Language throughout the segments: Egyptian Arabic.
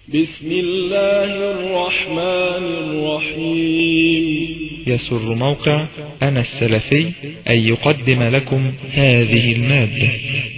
بسم الله الرحمن الرحيم يسر موقع أنا السلفي أن يقدم لكم هذه المادة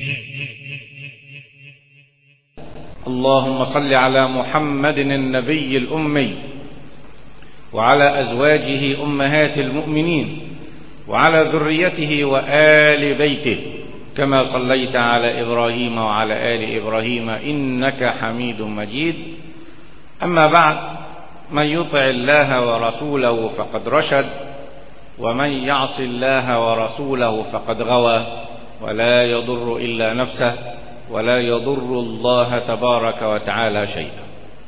اللهم صل على محمد النبي الأمي وعلى أزواجه أمهات المؤمنين وعلى ذريته وآل بيته كما صليت على إبراهيم وعلى آل إبراهيم إنك حميد مجيد أما بعد من يطع الله ورسوله فقد رشد ومن يعص الله ورسوله فقد غوى ولا يضر إلا نفسه ولا يضر الله تبارك وتعالى شيئا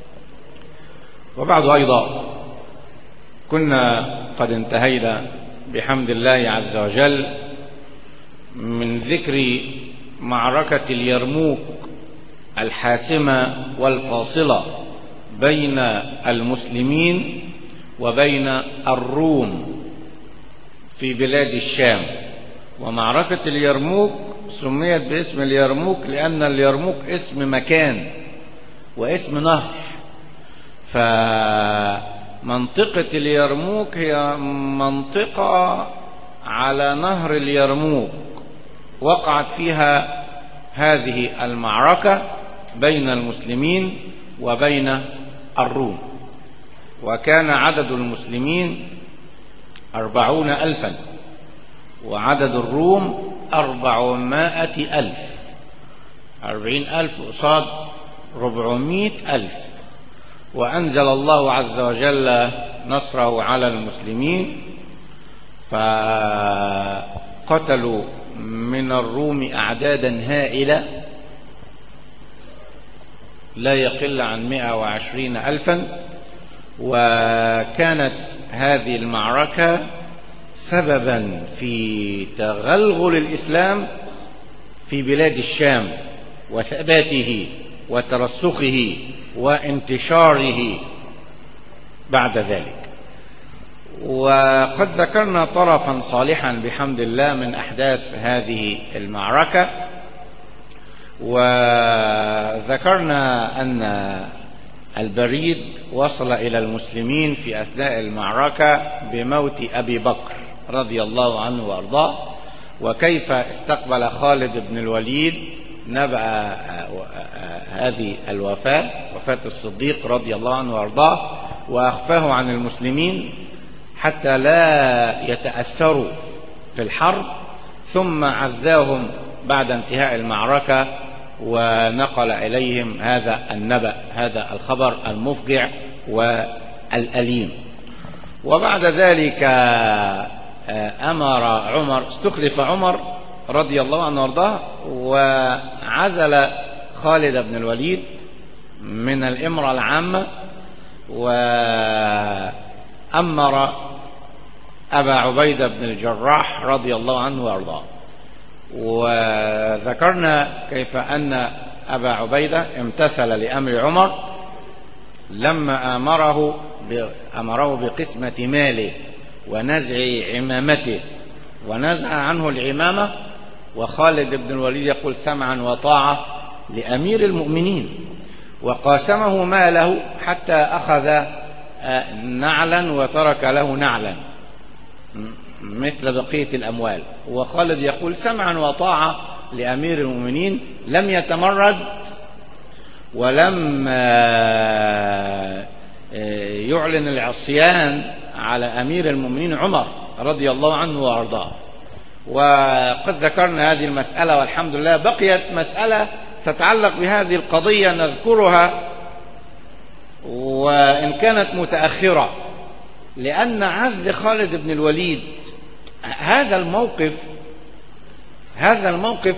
وبعد أيضا كنا قد انتهينا بحمد الله عز وجل من ذكر معركة اليرموك الحاسمة والفاصلة بين المسلمين وبين الروم في بلاد الشام ومعركة اليرموك سميت باسم اليرموك لأن اليرموك اسم مكان واسم نهر فمنطقة اليرموك هي منطقة على نهر اليرموك وقعت فيها هذه المعركة بين المسلمين وبين الروم وكان عدد المسلمين أربعون ألفا وعدد الروم أربعمائة ألف أربعين ألف قصاد ربعمائة ألف وأنزل الله عز وجل نصره على المسلمين فقتلوا من الروم أعدادا هائلة لا يقل عن مئة وعشرين ألفا وكانت هذه المعركة سببا في تغلغل الإسلام في بلاد الشام وثباته وترسخه وانتشاره بعد ذلك وقد ذكرنا طرفا صالحا بحمد الله من أحداث هذه المعركة وذكرنا أن البريد وصل إلى المسلمين في أثناء المعركة بموت أبي بكر رضي الله عنه وأرضاه وكيف استقبل خالد بن الوليد نبأ هذه الوفاة وفاة الصديق رضي الله عنه وأرضاه وأخفاه عن المسلمين حتى لا يتأثروا في الحرب ثم عزاهم بعد انتهاء المعركة ونقل إليهم هذا النبأ هذا الخبر المفجع والأليم وبعد ذلك أمر عمر استخلف عمر رضي الله عنه وارضاه وعزل خالد بن الوليد من الإمرة العامة وأمر أبا عبيدة بن الجراح رضي الله عنه وارضاه وذكرنا كيف أن أبا عبيدة امتثل لأمر عمر لما أمره أمره بقسمة ماله ونزع عمامته ونزع عنه العمامة وخالد بن الوليد يقول سمعا وطاعة لأمير المؤمنين وقاسمه ماله حتى أخذ نعلا وترك له نعلا مثل بقية الأموال وخالد يقول سمعا وطاعة لأمير المؤمنين لم يتمرد ولم يعلن العصيان على أمير المؤمنين عمر رضي الله عنه وأرضاه وقد ذكرنا هذه المسألة والحمد لله بقيت مسألة تتعلق بهذه القضية نذكرها وإن كانت متأخرة لأن عزل خالد بن الوليد هذا الموقف هذا الموقف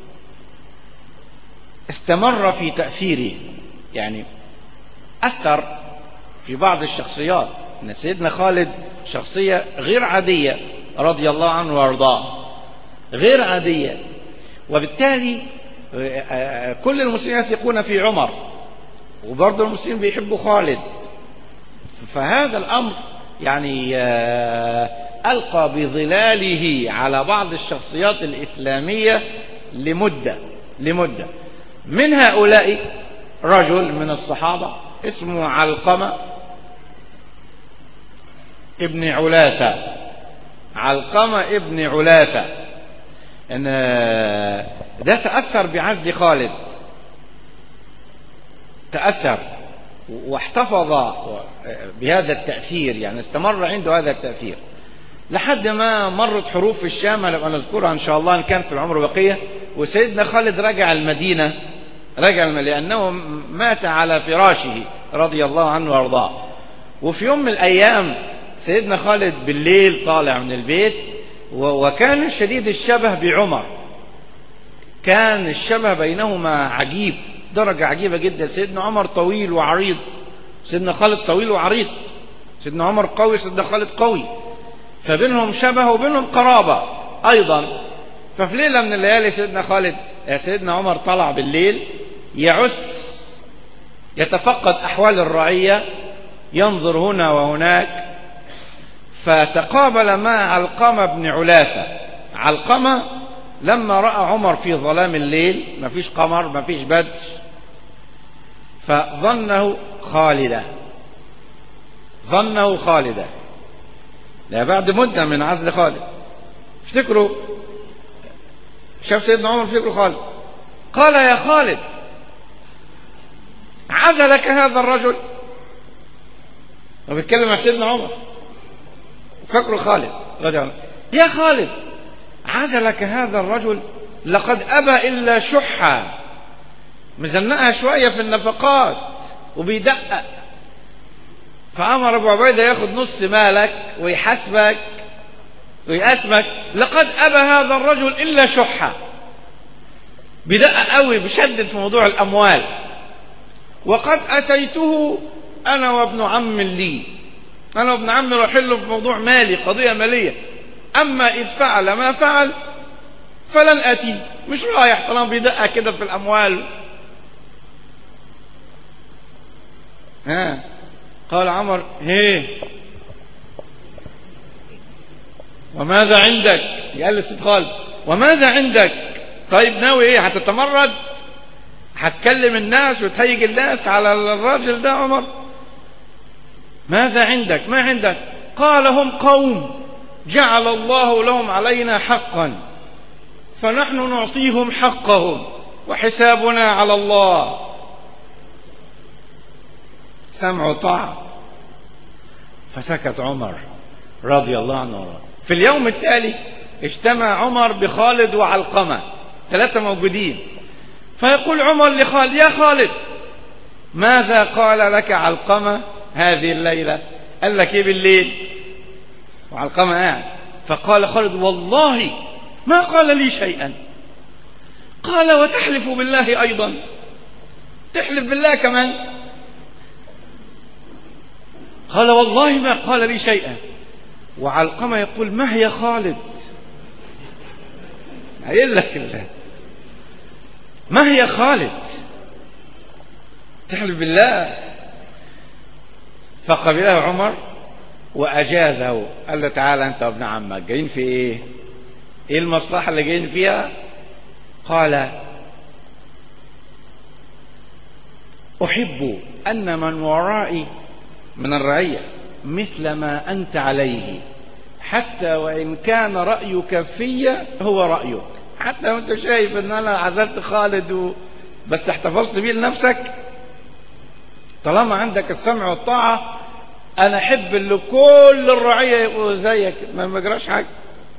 استمر في تأثيره يعني أثر في بعض الشخصيات أن سيدنا خالد شخصية غير عادية رضي الله عنه وارضاه غير عادية وبالتالي كل المسلمين يثقون في عمر وبرضه المسلمين بيحبوا خالد فهذا الأمر يعني ألقى بظلاله على بعض الشخصيات الإسلامية لمدة لمدة من هؤلاء رجل من الصحابة اسمه علقمة ابن علاثة علقمة ابن علاثة ان ده تأثر بعزل خالد تأثر واحتفظ بهذا التأثير يعني استمر عنده هذا التأثير لحد ما مرت حروف في الشام نبقى نذكرها ان شاء الله ان كان في العمر بقية وسيدنا خالد رجع المدينة رجع لأنه مات على فراشه رضي الله عنه وارضاه وفي يوم من الأيام سيدنا خالد بالليل طالع من البيت وكان شديد الشبه بعمر كان الشبه بينهما عجيب درجة عجيبة جدا سيدنا عمر طويل وعريض سيدنا خالد طويل وعريض سيدنا عمر قوي سيدنا خالد قوي فبينهم شبه وبينهم قرابة أيضا ففي ليلة من الليالي سيدنا خالد سيدنا عمر طلع بالليل يعس يتفقد أحوال الرعية ينظر هنا وهناك فتقابل مع علقمة بن علاثة علقمة لما رأى عمر في ظلام الليل مفيش قمر مفيش بدر فظنه خالدا ظنه خالدا لا بعد مدة من عزل خالد افتكروا شاف سيدنا عمر افتكروا خالد قال يا خالد عزلك هذا الرجل وبيتكلم مع سيدنا عمر فكروا خالد رضي الله يا خالد عزلك هذا الرجل لقد أبى إلا شحا مزنقها شوية في النفقات وبيدقق فأمر أبو عبيدة ياخد نص مالك ويحاسبك ويقاسمك لقد أبى هذا الرجل إلا شحا بدقق قوي بشدد في موضوع الأموال وقد أتيته أنا وابن عم لي أنا وابن عمي رايحين له في موضوع مالي قضية مالية أما إذ فعل ما فعل فلن أتي مش رايح طالما بيدقق كده في الأموال ها قال عمر هي وماذا عندك قال للست خالد وماذا عندك طيب ناوي ايه هتتمرد هتكلم الناس وتهيج الناس على الراجل ده عمر ماذا عندك ما عندك قال هم قوم جعل الله لهم علينا حقا فنحن نعطيهم حقهم وحسابنا على الله سمع طاعة فسكت عمر رضي الله عنه في اليوم التالي اجتمع عمر بخالد وعلقمة ثلاثة موجودين فيقول عمر لخالد يا خالد ماذا قال لك علقمة هذه الليلة قال لك ايه بالليل وعلقمة قاعد فقال خالد والله ما قال لي شيئا قال وتحلف بالله أيضا تحلف بالله كمان قال والله ما قال لي شيئا وعلقمة يقول ما هي خالد قايل لك الله ما هي خالد تحلف بالله فقبله عمر وأجازه قال له تعالى أنت وابن عمك جايين في إيه إيه المصلحة اللي جايين فيها قال أحب أن من ورائي من الرعية مثل ما أنت عليه حتى وإن كان رأيك في هو رأيك حتى لو أنت شايف أن أنا عزلت خالد و... بس احتفظت بيه لنفسك طالما عندك السمع والطاعة أنا أحب اللي كل الرعية يبقوا زيك ما مجراش حاجة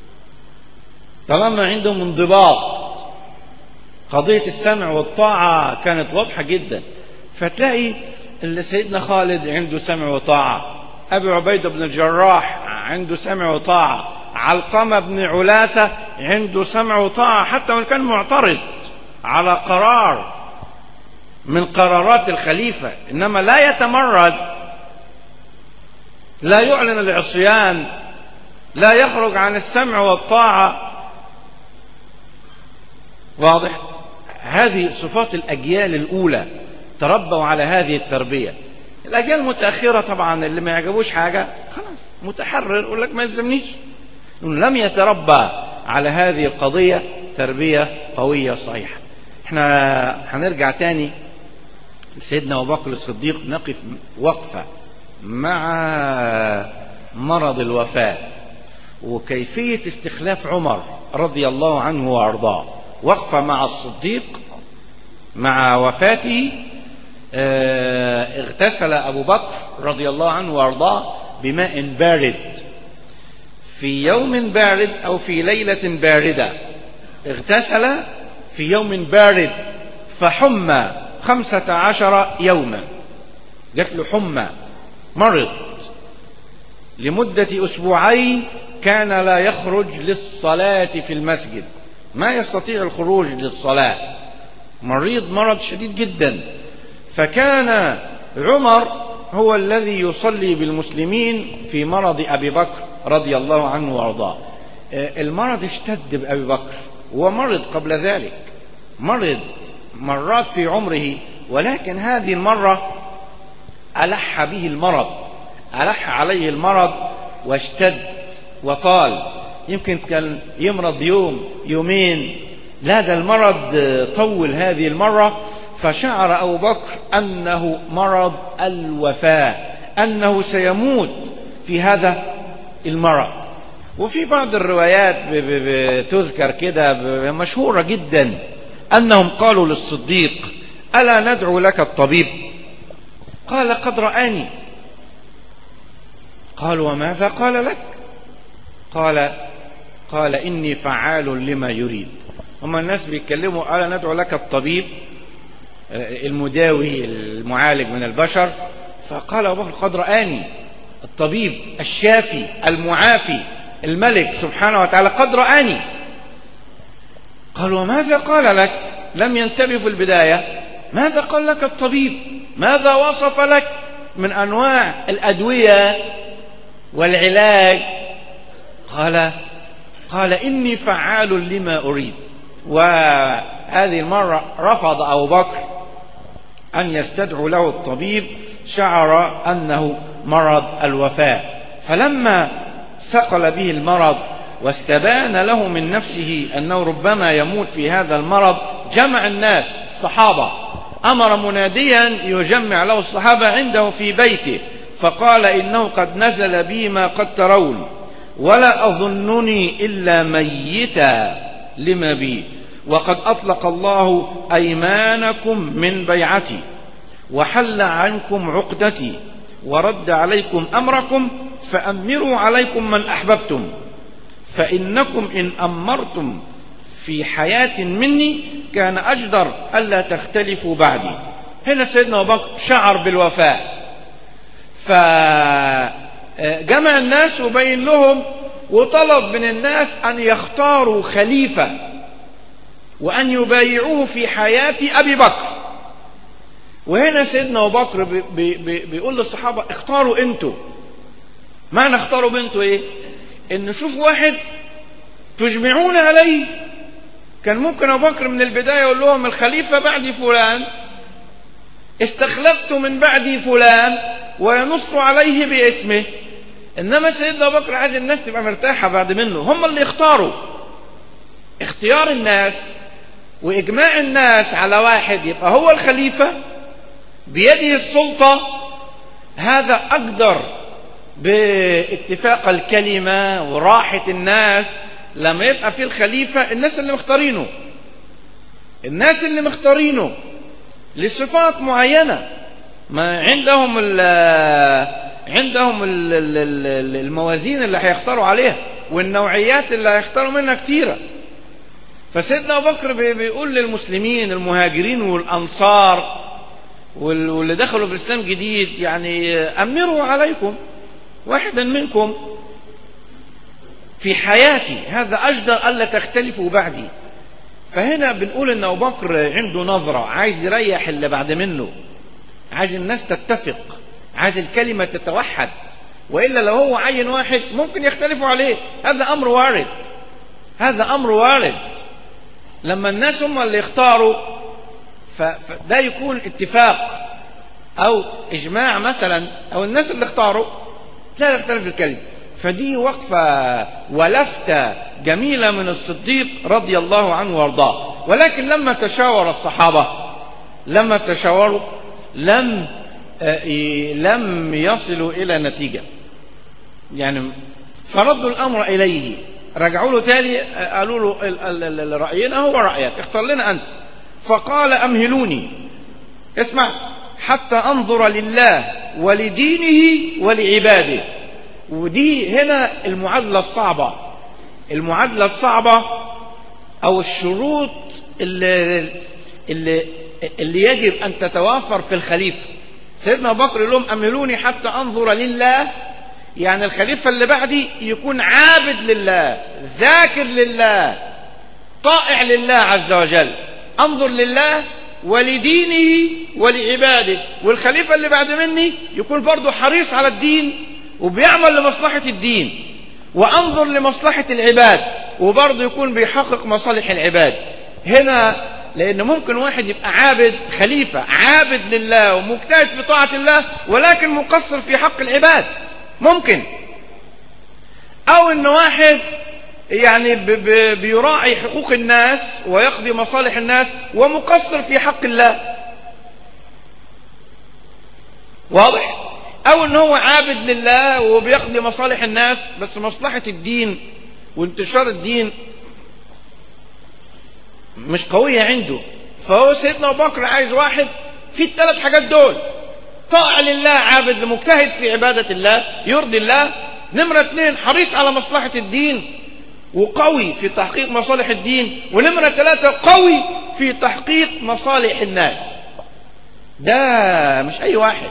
طالما عندهم انضباط قضية السمع والطاعة كانت واضحة جدا فتلاقي اللي سيدنا خالد عنده سمع وطاعة أبي عبيدة بن الجراح عنده سمع وطاعة علقمة بن علاثة عنده سمع وطاعة حتى وإن كان معترض على قرار من قرارات الخليفة إنما لا يتمرد لا يعلن العصيان لا يخرج عن السمع والطاعة واضح هذه صفات الأجيال الأولى تربوا على هذه التربية الأجيال المتأخرة طبعا اللي ما يعجبوش حاجة خلاص متحرر يقول لك ما يلزمنيش لم يتربى على هذه القضية تربية قوية صحيحة احنا هنرجع تاني سيدنا أبو بكر الصديق نقف وقفة مع مرض الوفاة وكيفية استخلاف عمر رضي الله عنه وأرضاه وقفة مع الصديق مع وفاته اه اغتسل أبو بكر رضي الله عنه وأرضاه بماء بارد في يوم بارد أو في ليلة باردة اغتسل في يوم بارد فحمى خمسة عشر يوما جات له حمى مرض لمدة أسبوعين كان لا يخرج للصلاة في المسجد ما يستطيع الخروج للصلاة مريض مرض شديد جدا فكان عمر هو الذي يصلي بالمسلمين في مرض أبي بكر رضي الله عنه وارضاه المرض اشتد بأبي بكر ومرض قبل ذلك مرض مرات في عمره ولكن هذه المرة ألح به المرض ألح عليه المرض واشتد وطال يمكن كان يمرض يوم يومين لا ده المرض طول هذه المرة فشعر أبو بكر أنه مرض الوفاة أنه سيموت في هذا المرض وفي بعض الروايات بتذكر كده مشهورة جدا أنهم قالوا للصديق ألا ندعو لك الطبيب قال قد رآني قال وماذا قال لك قال قال إني فعال لما يريد هم الناس بيتكلموا ألا ندعو لك الطبيب المداوي المعالج من البشر فقال أبو بكر قد رآني الطبيب الشافي المعافي الملك سبحانه وتعالى قد رآني قال وماذا قال لك لم ينتبه في البداية ماذا قال لك الطبيب ماذا وصف لك من أنواع الأدوية والعلاج قال قال إني فعال لما أريد وهذه المرة رفض أبو بكر أن يستدعو له الطبيب شعر أنه مرض الوفاة فلما ثقل به المرض واستبان له من نفسه أنه ربما يموت في هذا المرض جمع الناس الصحابة أمر مناديا يجمع له الصحابة عنده في بيته فقال إنه قد نزل بي ما قد ترون ولا أظنني إلا ميتا لما بي وقد أطلق الله أيمانكم من بيعتي وحل عنكم عقدتي ورد عليكم أمركم فأمروا عليكم من أحببتم فإنكم إن أمرتم في حياة مني كان أجدر ألا تختلفوا بعدي هنا سيدنا أبو بكر شعر بالوفاء فجمع الناس وبين لهم وطلب من الناس أن يختاروا خليفة وأن يبايعوه في حياة أبي بكر وهنا سيدنا أبو بكر بي بي بيقول للصحابة اختاروا انتوا معنى اختاروا بنتوا ايه ان نشوف واحد تجمعون عليه كان ممكن ابو بكر من البدايه يقول لهم الخليفه بعد فلان استخلفت من بعدي فلان وينص عليه باسمه انما سيدنا ابو بكر عايز الناس تبقى مرتاحه بعد منه هم اللي يختاروا اختيار الناس واجماع الناس على واحد يبقى هو الخليفه بيده السلطه هذا اقدر باتفاق الكلمة وراحة الناس لما يبقى في الخليفة الناس اللي مختارينه الناس اللي مختارينه لصفات معينة ما عندهم ال عندهم ال الموازين اللي هيختاروا عليها والنوعيات اللي هيختاروا منها كتيرة فسيدنا أبو بكر بيقول للمسلمين المهاجرين والأنصار واللي دخلوا في الإسلام جديد يعني أمروا عليكم واحدا منكم في حياتي هذا أجدر ألا تختلفوا بعدي فهنا بنقول ان ابو بكر عنده نظرة عايز يريح اللي بعد منه عايز الناس تتفق عايز الكلمة تتوحد وإلا لو هو عين واحد ممكن يختلفوا عليه هذا أمر وارد هذا أمر وارد لما الناس هم اللي يختاروا فده يكون اتفاق أو إجماع مثلا أو الناس اللي اختاروا لا يختلف الكلمة فدي وقفة ولفتة جميلة من الصديق رضي الله عنه وارضاه ولكن لما تشاور الصحابة لما تشاوروا لم لم يصلوا إلى نتيجة يعني فردوا الأمر إليه رجعوا له تاني قالوا له رأينا هو رأيك اختار لنا أنت فقال أمهلوني اسمع حتى أنظر لله ولدينه ولعباده ودي هنا المعادلة الصعبة المعادلة الصعبة أو الشروط اللي, اللي, اللي يجب أن تتوافر في الخليفة سيدنا بكر لهم أمهلوني حتى أنظر لله يعني الخليفة اللي بعدي يكون عابد لله ذاكر لله طائع لله عز وجل انظر لله ولدينه ولعباده والخليفة اللي بعد مني يكون برضه حريص على الدين وبيعمل لمصلحة الدين وانظر لمصلحة العباد وبرضه يكون بيحقق مصالح العباد هنا لان ممكن واحد يبقى عابد خليفة عابد لله ومجتهد في طاعة الله ولكن مقصر في حق العباد ممكن او ان واحد يعني بيراعي حقوق الناس ويقضي مصالح الناس ومقصر في حق الله واضح او ان هو عابد لله وبيقضي مصالح الناس بس مصلحة الدين وانتشار الدين مش قوية عنده فهو سيدنا ابو بكر عايز واحد في الثلاث حاجات دول طاع لله عابد مجتهد في عبادة الله يرضي الله نمرة اثنين حريص على مصلحة الدين وقوي في تحقيق مصالح الدين ونمرة ثلاثة قوي في تحقيق مصالح الناس ده مش اي واحد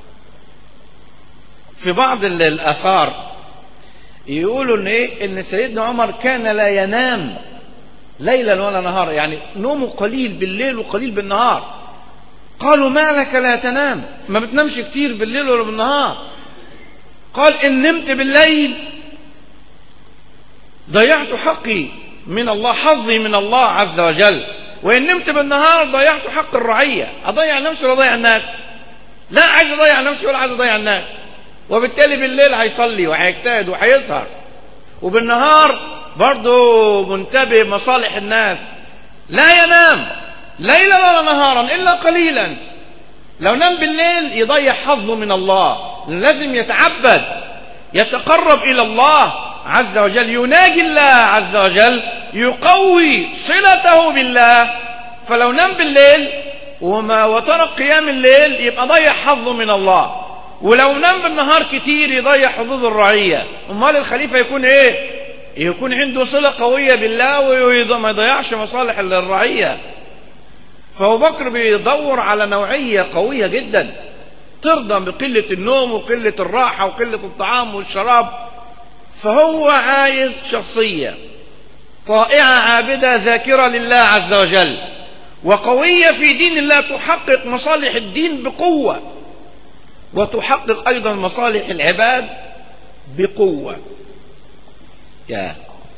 في بعض الاثار يقولوا ان ايه ان سيدنا عمر كان لا ينام ليلا ولا نهارا يعني نومه قليل بالليل وقليل بالنهار قالوا ما لك لا تنام ما بتنامش كتير بالليل ولا بالنهار قال ان نمت بالليل ضيعت حقي من الله حظي من الله عز وجل وان نمت بالنهار ضيعت حق الرعية اضيع نفسي ولا اضيع الناس لا عايز اضيع نفسي ولا عايز اضيع الناس وبالتالي بالليل هيصلي وهيجتهد وهيسهر وبالنهار برضه منتبه مصالح الناس لا ينام ليلا ولا نهارا الا قليلا لو نام بالليل يضيع حظه من الله لازم يتعبد يتقرب الى الله عز وجل يناجي الله عز وجل يقوي صلته بالله فلو نام بالليل وما وترك قيام الليل يبقى ضيع حظه من الله ولو نام بالنهار كتير يضيع حظوظ الرعية امال الخليفة يكون ايه يكون عنده صلة قوية بالله وما يضيعش مصالح الرعية فهو بكر بيدور على نوعية قوية جدا ترضى بقلة النوم وقلة الراحة وقلة الطعام والشراب فهو عايز شخصية طائعة عابدة ذاكرة لله عز وجل وقوية في دين الله تحقق مصالح الدين بقوة وتحقق أيضا مصالح العباد بقوة يا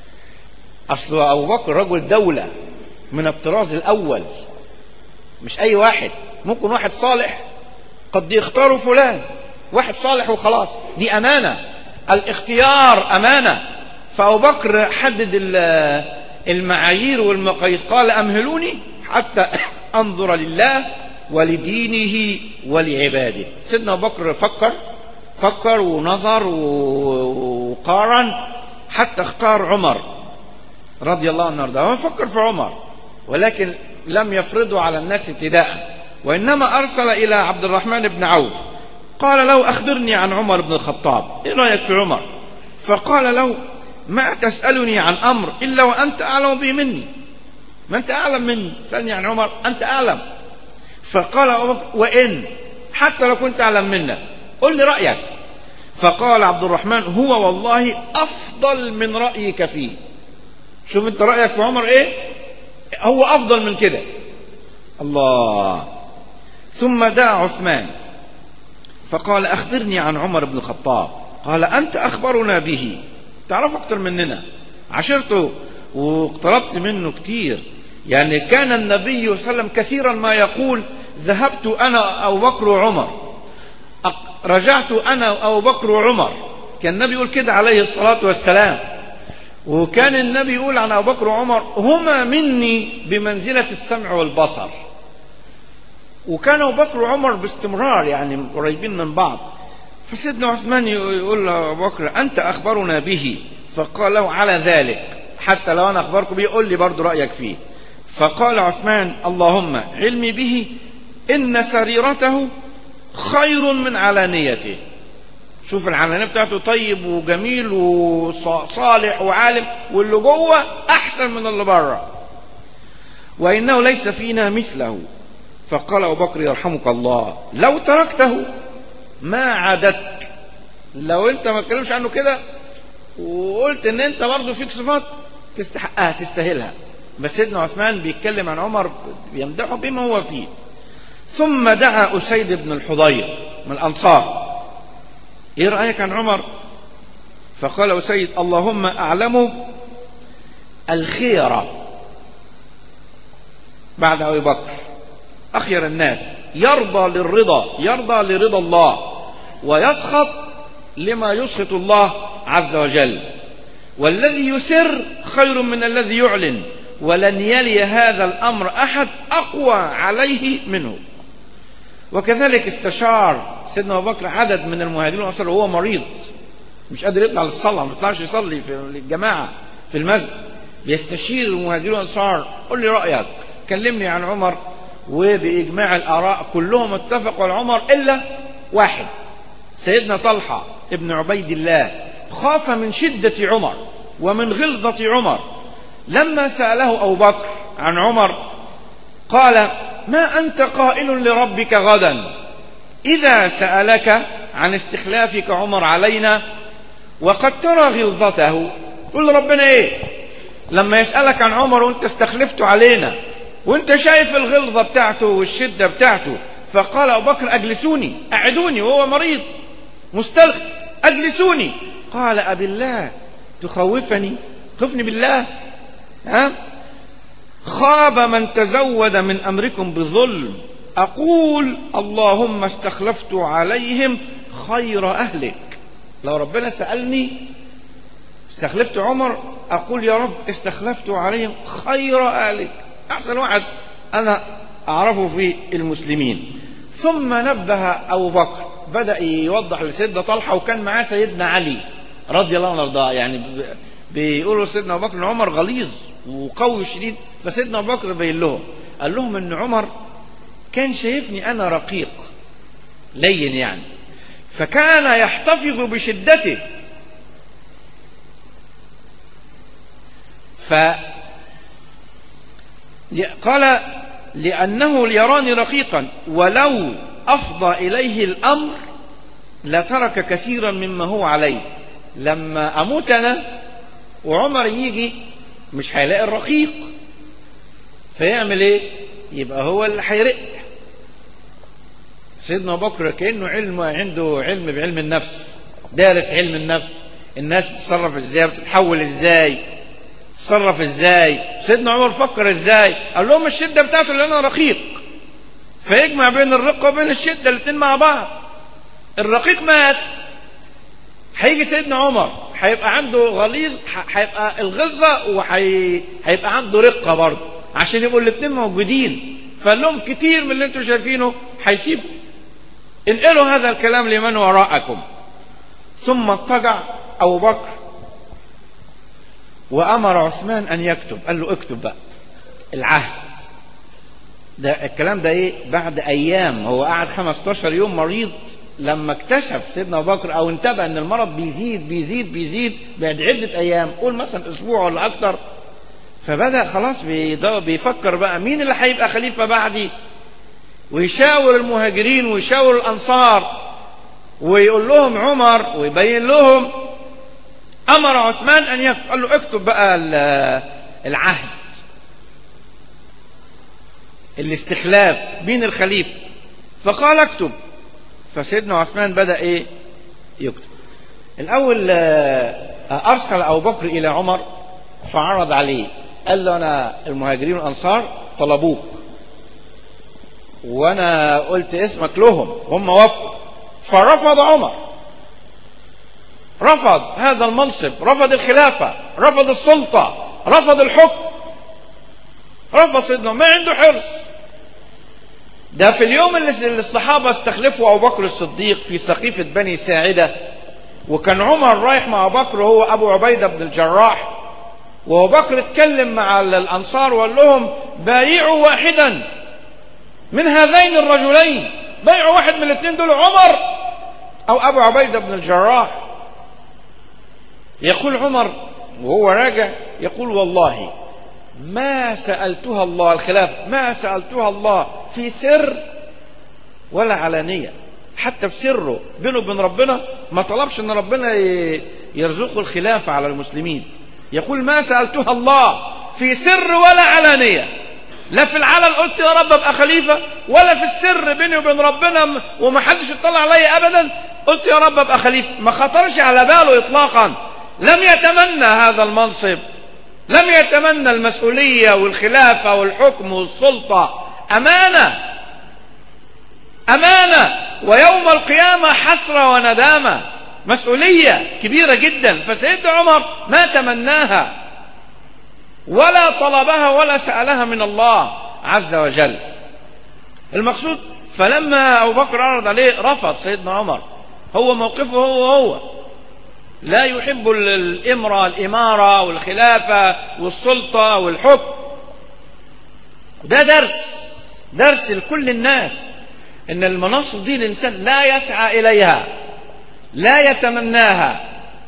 أصل أبو بكر رجل دولة من الطراز الأول مش أي واحد ممكن واحد صالح قد يختاروا فلان واحد صالح وخلاص دي أمانة الاختيار أمانة فأبو بكر حدد المعايير والمقاييس قال أمهلوني حتى أنظر لله ولدينه ولعباده سيدنا أبو بكر فكر فكر ونظر وقارن حتى اختار عمر رضي الله عنه وارضاه هو فكر في عمر ولكن لم يفرضه على الناس ابتداء وإنما أرسل إلى عبد الرحمن بن عوف قال له أخبرني عن عمر بن الخطاب إيه رأيك في عمر فقال له ما تسألني عن أمر إلا وأنت أعلم به مني ما أنت أعلم مني سألني عن عمر أنت أعلم فقال وإن حتى لو كنت أعلم منك قل لي رأيك فقال عبد الرحمن هو والله أفضل من رأيك فيه شوف انت رأيك في عمر ايه هو أفضل من كده الله ثم دعا عثمان فقال أخبرني عن عمر بن الخطاب قال أنت أخبرنا به تعرف أكتر مننا عشرته واقتربت منه كتير يعني كان النبي صلى الله عليه وسلم كثيرا ما يقول ذهبت أنا أو بكر وعمر رجعت أنا أو بكر وعمر كان النبي يقول كده عليه الصلاة والسلام وكان النبي يقول عن أبو بكر وعمر هما مني بمنزلة السمع والبصر وكان أبو بكر وعمر باستمرار يعني قريبين من بعض فسيدنا عثمان يقول له أبو بكر أنت أخبرنا به فقال له على ذلك حتى لو أنا أخبركم به قول لي برضو رأيك فيه فقال عثمان اللهم علمي به إن سريرته خير من علانيته شوف العلانية بتاعته طيب وجميل وصالح وعالم واللي جوه أحسن من اللي بره وإنه ليس فينا مثله فقال أبو بكر يرحمك الله لو تركته ما عادتك لو انت ما تكلمش عنه كده وقلت ان انت برضه فيك صفات تستحقها تستاهلها بس سيدنا عثمان بيتكلم عن عمر بيمدحه بما هو فيه ثم دعا أسيد بن الحضير من الأنصار ايه رأيك عن عمر فقال أسيد اللهم أعلم الخيرة بعد أبي بكر أخير الناس يرضى للرضا يرضى لرضا الله ويسخط لما يسخط الله عز وجل والذي يسر خير من الذي يعلن ولن يلي هذا الأمر أحد أقوى عليه منه وكذلك استشار سيدنا أبو بكر عدد من المهاجرين والأنصار وهو مريض مش قادر يطلع للصلاة ما يطلعش يصلي في الجماعة في المسجد بيستشير المهاجرين والأنصار قول لي رأيك كلمني عن عمر وبإجماع الآراء كلهم اتفقوا على عمر إلا واحد سيدنا طلحة ابن عبيد الله خاف من شدة عمر ومن غلظة عمر لما سأله أبو بكر عن عمر قال ما أنت قائل لربك غدا إذا سألك عن استخلافك عمر علينا وقد ترى غلظته قل ربنا ايه لما يسألك عن عمر وانت استخلفته علينا وانت شايف الغلظة بتاعته والشدة بتاعته فقال أبو بكر أجلسوني أعدوني وهو مريض مستلقي أجلسوني قال أبي الله تخوفني خفني بالله ها خاب من تزود من أمركم بظلم أقول اللهم استخلفت عليهم خير أهلك لو ربنا سألني استخلفت عمر أقول يا رب استخلفت عليهم خير أهلك أحسن واحد أنا أعرفه في المسلمين ثم نبه أبو بكر بدأ يوضح لسيدنا طلحة وكان معاه سيدنا علي رضي الله عنه وارضاه يعني بيقولوا سيدنا أبو بكر إن عمر غليظ وقوي شديد فسيدنا أبو بكر بين لهم قال لهم إن عمر كان شايفني أنا رقيق لين يعني فكان يحتفظ بشدته ف قال لأنه يراني رقيقا ولو أفضى إليه الأمر لترك كثيرا مما هو عليه لما أموت أنا وعمر يجي مش هيلاقي الرقيق فيعمل ايه يبقى هو اللي هيرق سيدنا ابو بكر كانه علم عنده علم بعلم النفس دارس علم النفس الناس بتتصرف ازاي بتتحول ازاي تصرف ازاي سيدنا عمر فكر ازاي قال لهم الشده بتاعته اللي انا رقيق فيجمع بين الرقه وبين الشده الاثنين مع بعض الرقيق مات هيجي سيدنا عمر هيبقى عنده غليظ هيبقى الغلظه وهيبقى عنده رقه برضه عشان يبقوا الاثنين موجودين فقال لهم كتير من اللي انتم شايفينه هيسيب انقلوا هذا الكلام لمن وراءكم ثم اضطجع ابو بكر وامر عثمان ان يكتب قال له اكتب بقى العهد ده الكلام ده ايه بعد ايام هو قعد 15 يوم مريض لما اكتشف سيدنا ابو بكر او انتبه ان المرض بيزيد بيزيد بيزيد بعد عده ايام قول مثلا اسبوع ولا اكتر فبدا خلاص بيفكر بقى مين اللي هيبقى خليفه بعدي ويشاور المهاجرين ويشاور الانصار ويقول لهم عمر ويبين لهم امر عثمان ان يكتب قال له اكتب بقى العهد الاستخلاف بين الخليفه فقال اكتب فسيدنا عثمان بدأ ايه يكتب الاول ارسل ابو بكر الى عمر فعرض عليه قال له انا المهاجرين والانصار طلبوك وانا قلت اسمك لهم هم وافقوا فرفض عمر رفض هذا المنصب رفض الخلافة رفض السلطة رفض الحكم رفض سيدنا ما عنده حرص ده في اليوم اللي الصحابة استخلفوا أبو بكر الصديق في سقيفة بني ساعدة وكان عمر رايح مع أبو بكر هو أبو عبيدة بن الجراح وأبو بكر اتكلم مع الأنصار وقال لهم بايعوا واحدا من هذين الرجلين بايعوا واحد من الاثنين دول عمر أو أبو عبيدة بن الجراح يقول عمر وهو راجع يقول والله ما سألتها الله الخلاف ما سألتها الله في سر ولا علانية حتى في سره بينه وبين ربنا ما طلبش ان ربنا يرزقه الخلافة على المسلمين يقول ما سألتها الله في سر ولا علانية لا في العلن قلت يا رب ابقى خليفة ولا في السر بيني وبين ربنا وما حدش يطلع عليا ابدا قلت يا رب ابقى خليفة ما خطرش على باله اطلاقا لم يتمنى هذا المنصب لم يتمنى المسؤولية والخلافة والحكم والسلطة أمانة أمانة ويوم القيامة حسرة وندامة مسؤولية كبيرة جدا فسيدنا عمر ما تمناها ولا طلبها ولا سألها من الله عز وجل المقصود فلما أبو بكر عرض عليه رفض سيدنا عمر هو موقفه هو هو لا يحب الإمرة الإمارة والخلافة والسلطة والحكم ده درس درس لكل الناس ان المناصب دي الانسان لا يسعى اليها لا يتمناها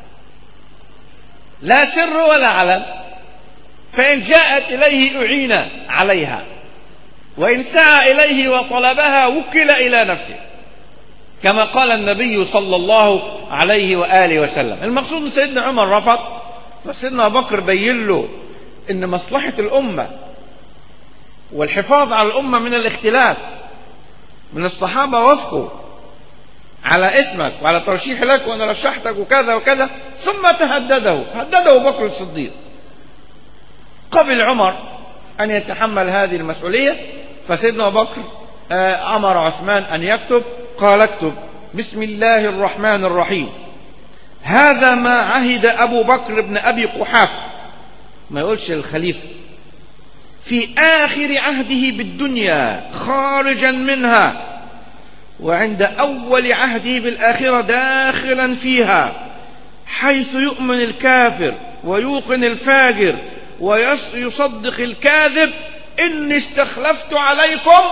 لا سر ولا علن فان جاءت اليه اعين عليها وان سعى اليه وطلبها وكل الى نفسه كما قال النبي صلى الله عليه واله وسلم المقصود سيدنا عمر رفض فسيدنا ابو بكر بين له ان مصلحه الامه والحفاظ على الامه من الاختلاف من الصحابة وافقوا على اسمك وعلى ترشيح لك وانا رشحتك وكذا وكذا ثم تهدده هدده بكر الصديق قبل عمر ان يتحمل هذه المسؤولية فسيدنا بكر امر عثمان ان يكتب قال اكتب بسم الله الرحمن الرحيم هذا ما عهد ابو بكر بن ابي قحاف ما يقولش الخليفه في آخر عهده بالدنيا خارجا منها وعند أول عهده بالآخرة داخلا فيها حيث يؤمن الكافر ويوقن الفاجر ويصدق الكاذب إني استخلفت عليكم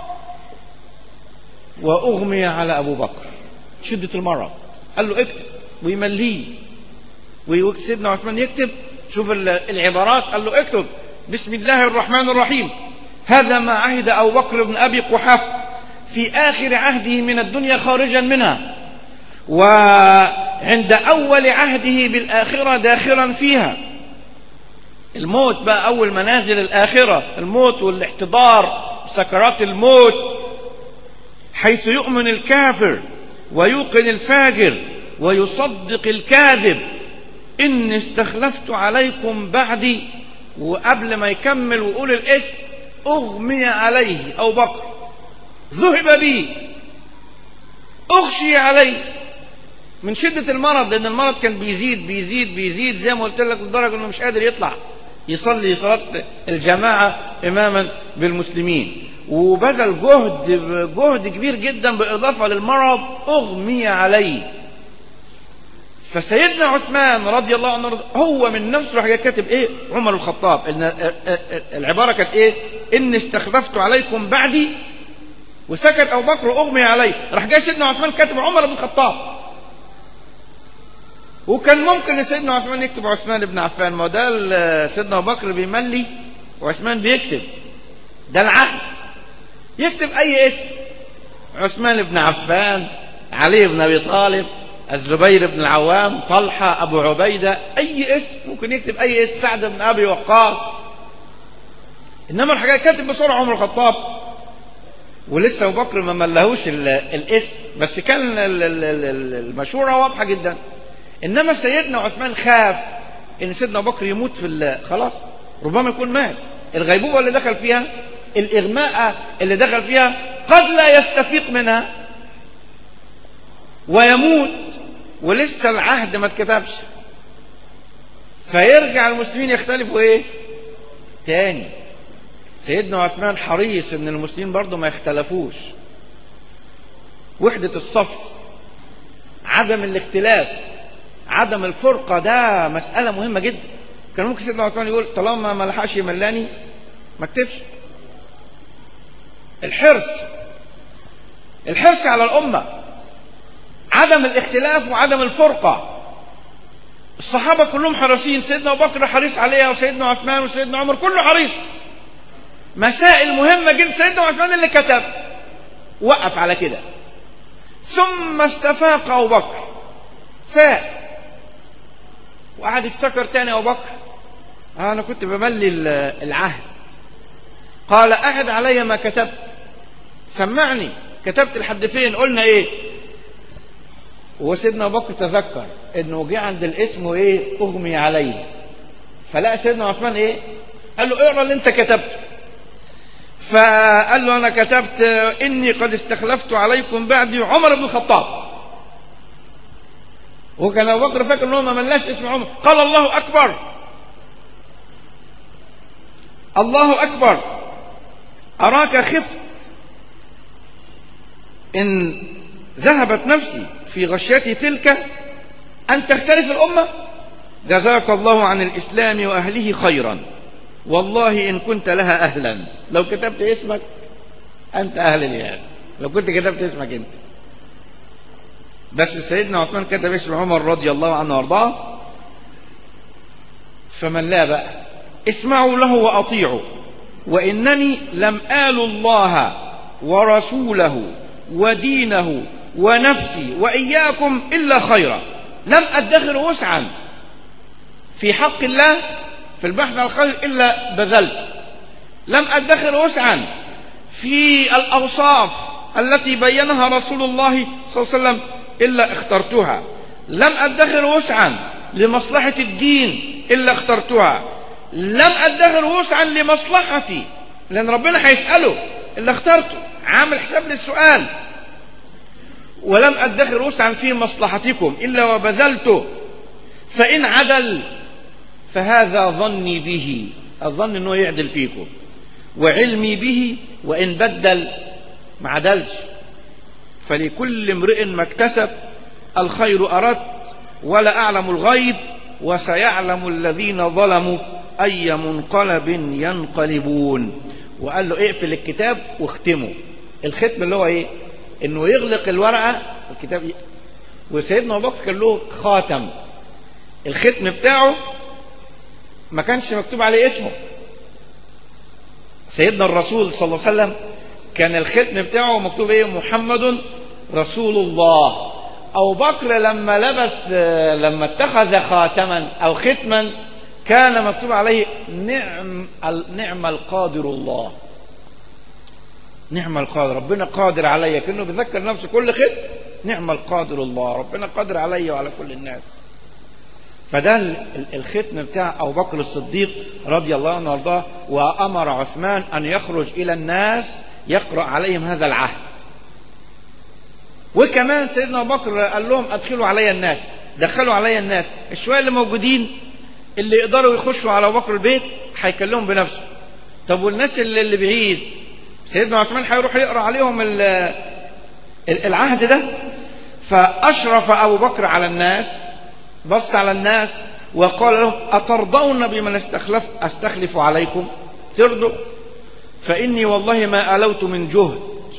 وأغمي على أبو بكر شدة المرض قال له اكتب ويمليه وسيدنا عثمان يكتب شوف العبارات قال له اكتب بسم الله الرحمن الرحيم هذا ما عهد أبو بكر بن أبي قحاف في آخر عهده من الدنيا خارجا منها وعند أول عهده بالآخرة داخلا فيها الموت بقى أول منازل الآخرة الموت والاحتضار سكرات الموت حيث يؤمن الكافر ويوقن الفاجر ويصدق الكاذب إني استخلفت عليكم بعدي وقبل ما يكمل ويقول الاسم اغمي عليه او بكر ذهب به اغشي عليه من شدة المرض لان المرض كان بيزيد بيزيد بيزيد زي ما قلت لك لدرجة انه مش قادر يطلع يصلي صلاة الجماعة اماما بالمسلمين وبذل جهد جهد كبير جدا بالاضافة للمرض اغمي عليه فسيدنا عثمان رضي الله عنه هو من نفسه راح كاتب ايه عمر الخطاب ان العباره كانت ايه اني استخلفت عليكم بعدي وسكت ابو بكر واغمي عليه راح جاي سيدنا عثمان كاتب عمر بن الخطاب وكان ممكن سيدنا عثمان يكتب عثمان بن عفان ما ده سيدنا ابو بكر بيملي وعثمان بيكتب ده العهد يكتب اي اسم عثمان بن عفان علي بن ابي طالب الزبير بن العوام طلحة أبو عبيدة أي اسم ممكن يكتب أي اسم سعد بن أبي وقاص إنما الحاجات كاتب بسرعة عمر الخطاب ولسه أبو بكر ما ملهوش الاسم بس كان المشورة واضحة جدا إنما سيدنا عثمان خاف إن سيدنا أبو بكر يموت في خلاص ربما يكون مات الغيبوبة اللي دخل فيها الإغماء اللي دخل فيها قد لا يستفيق منها ويموت ولسه العهد ما اتكتبش فيرجع المسلمين يختلفوا ايه تاني سيدنا عثمان حريص ان المسلمين برضه ما يختلفوش وحدة الصف عدم الاختلاف عدم الفرقة ده مسألة مهمة جدا كان ممكن سيدنا عثمان يقول طالما ما لحقش يملاني ما اكتبش الحرص الحرص على الأمة عدم الاختلاف وعدم الفرقة الصحابة كلهم حريصين سيدنا أبو بكر حريص عليها وسيدنا عثمان وسيدنا عمر كله حريص مسائل مهمة جدا سيدنا عثمان اللي كتب وقف على كده ثم استفاق أبو بكر فاق وقعد يفتكر تاني أبو بكر أنا كنت بملي العهد قال أعد علي ما كتبت سمعني كتبت لحد فين قلنا ايه وسيدنا ابو بكر تذكر انه جه عند الاسم وايه اغمي عليه فلقى سيدنا عثمان ايه قال له اقرا اللي انت كتبته فقال له انا كتبت اني قد استخلفت عليكم بعدي عمر بن الخطاب وكان ابو بكر فاكر ان هو ما ملاش اسم عمر قال الله اكبر الله اكبر اراك خفت ان ذهبت نفسي في غشيتي تلك ان تختلف الامه جزاك الله عن الاسلام واهله خيرا والله ان كنت لها اهلا لو كتبت اسمك انت اهل اليهود لو كنت كتبت اسمك انت بس سيدنا عثمان كتب اسم عمر رضي الله عنه وارضاه فمن لا بقى اسمعوا له واطيعوا وانني لم آل الله ورسوله ودينه ونفسي واياكم الا خيرا لم ادخر وسعا في حق الله في البحث عن الخير الا بذلت لم ادخر وسعا في الاوصاف التي بينها رسول الله صلى الله عليه وسلم الا اخترتها لم ادخر وسعا لمصلحه الدين الا اخترتها لم ادخر وسعا لمصلحتي لان ربنا هيساله اللي اخترته عامل حساب للسؤال ولم ادخر وسعا في مصلحتكم الا وبذلته فان عدل فهذا ظني به الظن انه يعدل فيكم وعلمي به وان بدل ما عدلش فلكل امرئ ما اكتسب الخير اردت ولا اعلم الغيب وسيعلم الذين ظلموا اي منقلب ينقلبون وقال له اقفل الكتاب واختمه الختم اللي هو ايه انه يغلق الورقه الكتاب ي... وسيدنا ابو بكر كان له خاتم الختم بتاعه ما كانش مكتوب عليه اسمه سيدنا الرسول صلى الله عليه وسلم كان الختم بتاعه مكتوب ايه محمد رسول الله ابو بكر لما لبس لما اتخذ خاتما او ختما كان مكتوب عليه نعم نعم القادر الله نعم القادر ربنا قادر عليا كأنه بيذكر نفسه كل ختم نعم القادر الله ربنا قادر عليا وعلى كل الناس فده الختم بتاع أبو بكر الصديق رضي الله عنه وارضاه وأمر عثمان أن يخرج إلى الناس يقرأ عليهم هذا العهد وكمان سيدنا أبو بكر قال لهم أدخلوا علي الناس دخلوا علي الناس الشوية اللي موجودين اللي يقدروا يخشوا على أبو بكر البيت هيكلمهم بنفسه طب والناس اللي, اللي بعيد سيدنا عثمان هيروح يقرأ عليهم العهد ده فأشرف أبو بكر على الناس بص على الناس وقال لهم أترضون بمن استخلف أستخلف عليكم ترضوا فإني والله ما ألوت من جهد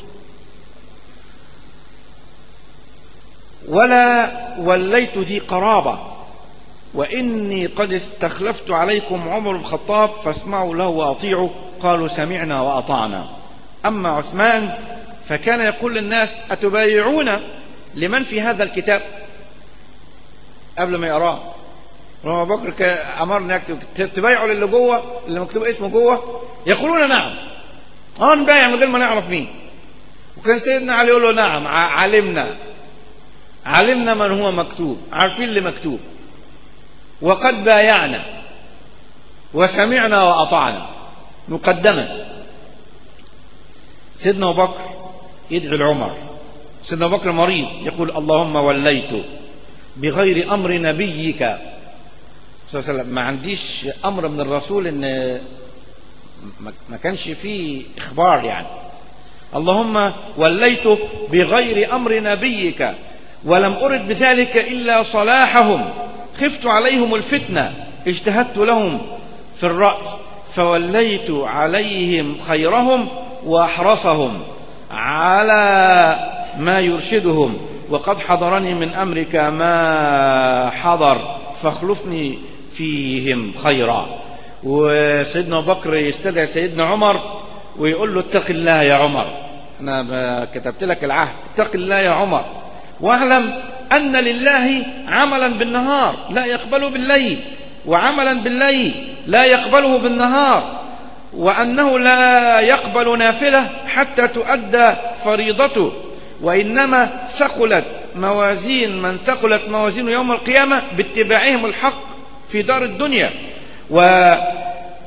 ولا وليت ذي قرابة وإني قد استخلفت عليكم عمر بن الخطاب فاسمعوا له وأطيعوا قالوا سمعنا وأطعنا أما عثمان فكان يقول للناس أتبايعون لمن في هذا الكتاب قبل ما يقراه أبو بكر أمرني أكتب تبايعوا للي جوه اللي مكتوب اسمه جوه يقولون نعم اه نبايع من غير ما نعرف مين وكان سيدنا علي يقول له نعم علمنا علمنا من هو مكتوب عارفين اللي مكتوب وقد بايعنا وسمعنا وأطعنا مقدما سيدنا أبو بكر يدعي لعمر سيدنا أبو بكر مريض يقول اللهم وليت بغير أمر نبيك صلى الله عليه وسلم ما عنديش أمر من الرسول إن ما- ما كانش فيه اخبار يعني اللهم وليت بغير امر نبيك ولم ارد بذلك الا صلاحهم خفت عليهم الفتنه اجتهدت لهم في الراي فوليت عليهم خيرهم واحرصهم على ما يرشدهم وقد حضرني من امرك ما حضر فاخلفني فيهم خيرا وسيدنا أبو بكر يستدعي سيدنا عمر ويقول له اتق الله يا عمر انا ب- كتبت لك العهد اتق الله يا عمر واعلم ان لله عملا بالنهار لا يقبله بالليل وعملا بالليل لا يقبله بالنهار وأنه لا يقبل نافلة حتى تؤدى فريضته وإنما ثقلت موازين من ثقلت موازين يوم القيامة باتباعهم الحق في دار الدنيا وحق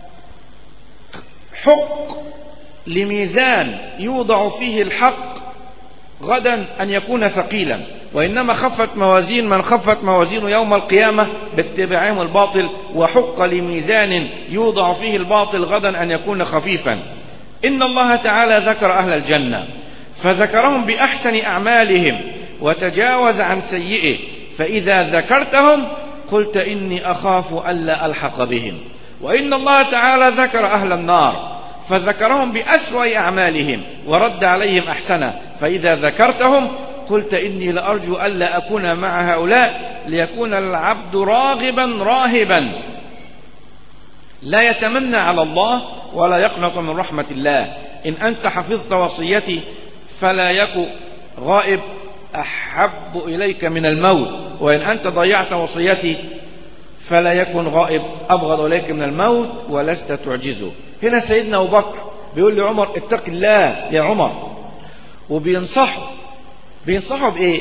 لميزان يوضع فيه الحق غدا أن يكون ثقيلا وإنما خفت موازين من خفت موازين يوم القيامة باتباعهم الباطل وحق لميزان يوضع فيه الباطل غدا أن يكون خفيفا إن الله تعالى ذكر أهل الجنة فذكرهم بأحسن أعمالهم وتجاوز عن سيئه فإذا ذكرتهم قلت إني أخاف ألا ألحق بهم وإن الله تعالى ذكر أهل النار فذكرهم بأسوأ أعمالهم ورد عليهم أحسنه فإذا ذكرتهم قلت إني لأرجو ألا أكون مع هؤلاء ليكون العبد راغبا راهبا لا يتمنى على الله ولا يقنط من رحمة الله إن أنت حفظت وصيتي فلا يك غائب أحب إليك من الموت وإن أنت ضيعت وصيتي فلا يكن غائب أبغض إليك من الموت ولست تعجزه هنا سيدنا أبو بكر بيقول لعمر اتق الله يا عمر وبينصحه بينصحه بإيه